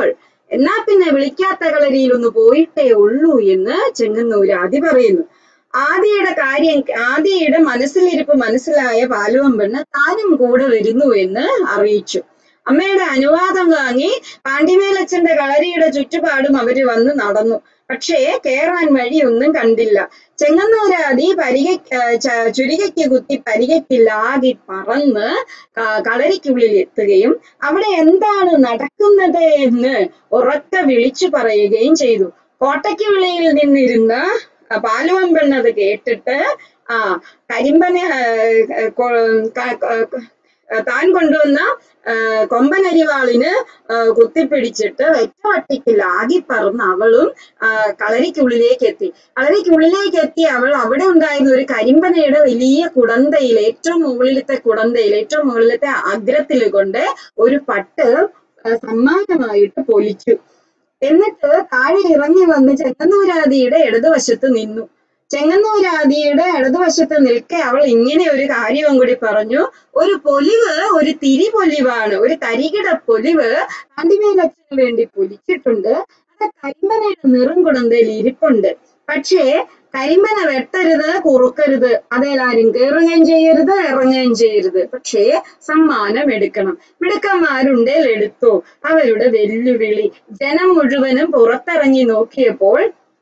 എന്നാ പിന്നെ വിളിക്കാത്ത കളരിയിൽ ഒന്ന് പോയിട്ടേ ഉള്ളൂ എന്ന് ചെങ്ങന്നൂരാദി പറയുന്നു ആദിയുടെ കാര്യം ആദിയുടെ മനസ്സിലിരിപ്പ് മനസ്സിലായ പാലുവമ്പെണ്ണ് താനും കൂടെ വരുന്നു എന്ന് അറിയിച്ചു അമ്മയുടെ അനുവാദം വാങ്ങി പാണ്ടിമേലച്ഛന്റെ കളരിയുടെ ചുറ്റുപാടും അവര് വന്ന് നടന്നു പക്ഷേ കേറാൻ വഴിയൊന്നും കണ്ടില്ല ചെങ്ങന്നൂരാദി പരിക ചുരികയ്ക്ക് കുത്തി പരികയ്ക്കില്ലാകി പറന്ന് ക- കളരിക്കുള്ളിൽ എത്തുകയും അവിടെ എന്താണ് നടക്കുന്നത് എന്ന് ഉറക്കെ വിളിച്ചു പറയുകയും ചെയ്തു കോട്ടയ്ക്ക് വിളിയിൽ നിന്നിരുന്ന പാലുവൻ പെണ്ണത് കേട്ടിട്ട് ആ കരിമ്പന ആ, കൊ- ക- ക- താൻ കൊണ്ടുവന്ന ആ, കൊമ്പനരിവാളിന് ആ, കുത്തിപ്പിടിച്ചിട്ട് ഒറ്റവട്ടിക്കില്ല ആകി പറന്ന് അവളും ആ, കളരിക്കുള്ളിലേക്ക് എത്തി കളരിക്കുള്ളിലേക്ക് എത്തി അവൾ അവിടെ ഉണ്ടായിരുന്ന ഒരു കരിമ്പനയുടെ വലിയ കുടന്തയിൽ ഏറ്റവും മുകളിലത്തെ കുടന്തയിൽ ഏറ്റവും മുകളിലത്തെ അഗ്രത്തിൽ കൊണ്ട് ഒരു പട്ട് ആ, സമ്മാനമായിട്ട് പൊലിച്ചു എന്നിട്ട് താഴെ ഇറങ്ങി വന്ന് ചെങ്ങന്നൂരാദിയുടെ ഇടതുവശത്ത് നിന്നു ചെങ്ങന്നൂരാദിയുടെ ഇടതുവശത്ത് നിൽക്കെ അവൾ ഇങ്ങനെ ഒരു കാര്യവും കൂടി പറഞ്ഞു ഒരു പൊലിവ് ഒരു തിരി പൊലിവാണ് ഒരു തരികിട പൊലിവ് കാണ്ടിമേലച്ഛന് വേണ്ടി പൊലിച്ചിട്ടുണ്ട് അത് കരിമ്പനയുടെ നിറം കുടന്തയിൽ ഇരിപ്പുണ്ട് പക്ഷേ കരിമ്പന വെട്ടരുത് കുറുക്കരുത് അതേലാരും കയറുകയും ചെയ്യരുത് ഇറങ്ങുകയും ചെയ്യരുത് പക്ഷേ സമ്മാനം എടുക്കണം മിടുക്കന്മാരുണ്ടേൽ എടുത്തു അവരുടെ വെല്ലുവിളി ജനം മുഴുവനും പുറത്തിറങ്ങി നോക്കിയപ്പോൾ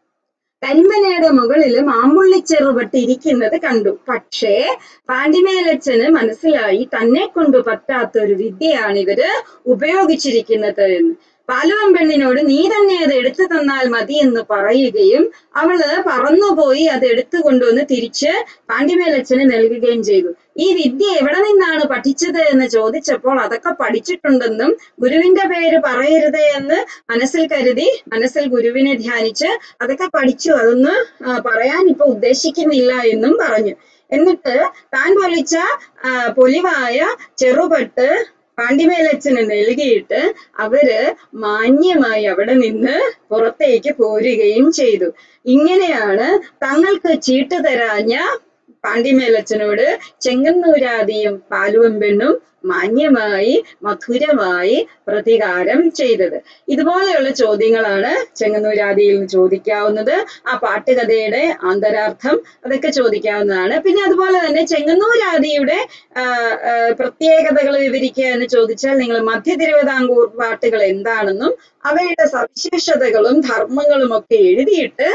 കരിമ്പനയുടെ മുകളിൽ മാമ്പുള്ളി ചെറുപട്ട് ഇരിക്കുന്നത് കണ്ടു പക്ഷേ പാണ്ടിമേലച്ഛന് മനസ്സിലായി തന്നെ കൊണ്ട് പറ്റാത്ത ഒരു വിദ്യയാണ് ഇവര് ഉപയോഗിച്ചിരിക്കുന്നത് എന്ന് പാലുവൻ പെണ്ണിനോട് നീ തന്നെ അത് എടുത്തു തന്നാൽ മതി എന്ന് പറയുകയും അവള് പറന്നുപോയി അത് എടുത്തു കൊണ്ടുവന്ന് തിരിച്ച് പാണ്ഡിമേലച്ഛന് നൽകുകയും ചെയ്തു ഈ വിദ്യ എവിടെ നിന്നാണ് പഠിച്ചത് എന്ന് ചോദിച്ചപ്പോൾ അതൊക്കെ പഠിച്ചിട്ടുണ്ടെന്നും ഗുരുവിന്റെ പേര് പറയരുത് എന്ന് മനസ്സിൽ കരുതി മനസ്സിൽ ഗുരുവിനെ ധ്യാനിച്ച് അതൊക്കെ പഠിച്ചു അതൊന്ന് ആ, പറയാൻ ഇപ്പൊ ഉദ്ദേശിക്കുന്നില്ല എന്നും പറഞ്ഞു എന്നിട്ട് താൻ പൊലിച്ച ആ, പൊലിവായ ചെറുപട്ട് പാണ്ടിമേലച്ഛന് നൽകിയിട്ട് അവര് മാന്യമായി അവിടെ നിന്ന് പുറത്തേക്ക് പോരുകയും ചെയ്തു ഇങ്ങനെയാണ് തങ്ങൾക്ക് ചീട്ട് തരാഞ്ഞ പാണ്ടിമേലച്ഛനോട് ചെങ്ങന്നൂരാദിയും പാലുവൻ പെണ്ണും മാന്യമായി മധുരമായി പ്രതികാരം ചെയ്തത് ഇതുപോലെയുള്ള ചോദ്യങ്ങളാണ് ചെങ്ങന്നൂരാദിയിൽ നിന്ന് ചോദിക്കാവുന്നത് ആ പാട്ടുകഥയുടെ ആന്തരാർത്ഥം അതൊക്കെ ചോദിക്കാവുന്നതാണ് പിന്നെ അതുപോലെ തന്നെ ചെങ്ങന്നൂരാദിയുടെ ആ, ആ, പ്രത്യേകതകൾ വിവരിക്കുക എന്ന് ചോദിച്ചാൽ നിങ്ങൾ മധ്യ തിരുവിതാംകൂർ പാട്ടുകൾ എന്താണെന്നും അവയുടെ സവിശേഷതകളും ധർമ്മങ്ങളും ഒക്കെ എഴുതിയിട്ട്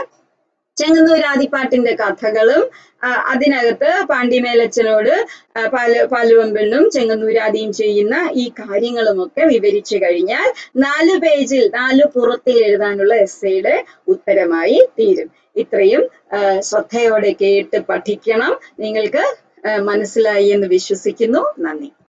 ചെങ്ങന്നൂരാദിപ്പാട്ടിന്റെ കഥകളും ആ, അതിനകത്ത് പാണ്ടിമേലച്ഛനോട് ആ, പാല് പാലുവമ്പെണ്ണും ചെങ്ങന്നൂരാദിയും ചെയ്യുന്ന ഈ കാര്യങ്ങളുമൊക്കെ വിവരിച്ചു കഴിഞ്ഞാൽ നാല് പേജിൽ നാല് പുറത്തിൽ എഴുതാനുള്ള എസ്സയുടെ ഉത്തരമായി തീരും ഇത്രയും ആ, ശ്രദ്ധയോടെ കേട്ട് പഠിക്കണം നിങ്ങൾക്ക് ആ, മനസ്സിലായി എന്ന് വിശ്വസിക്കുന്നു നന്ദി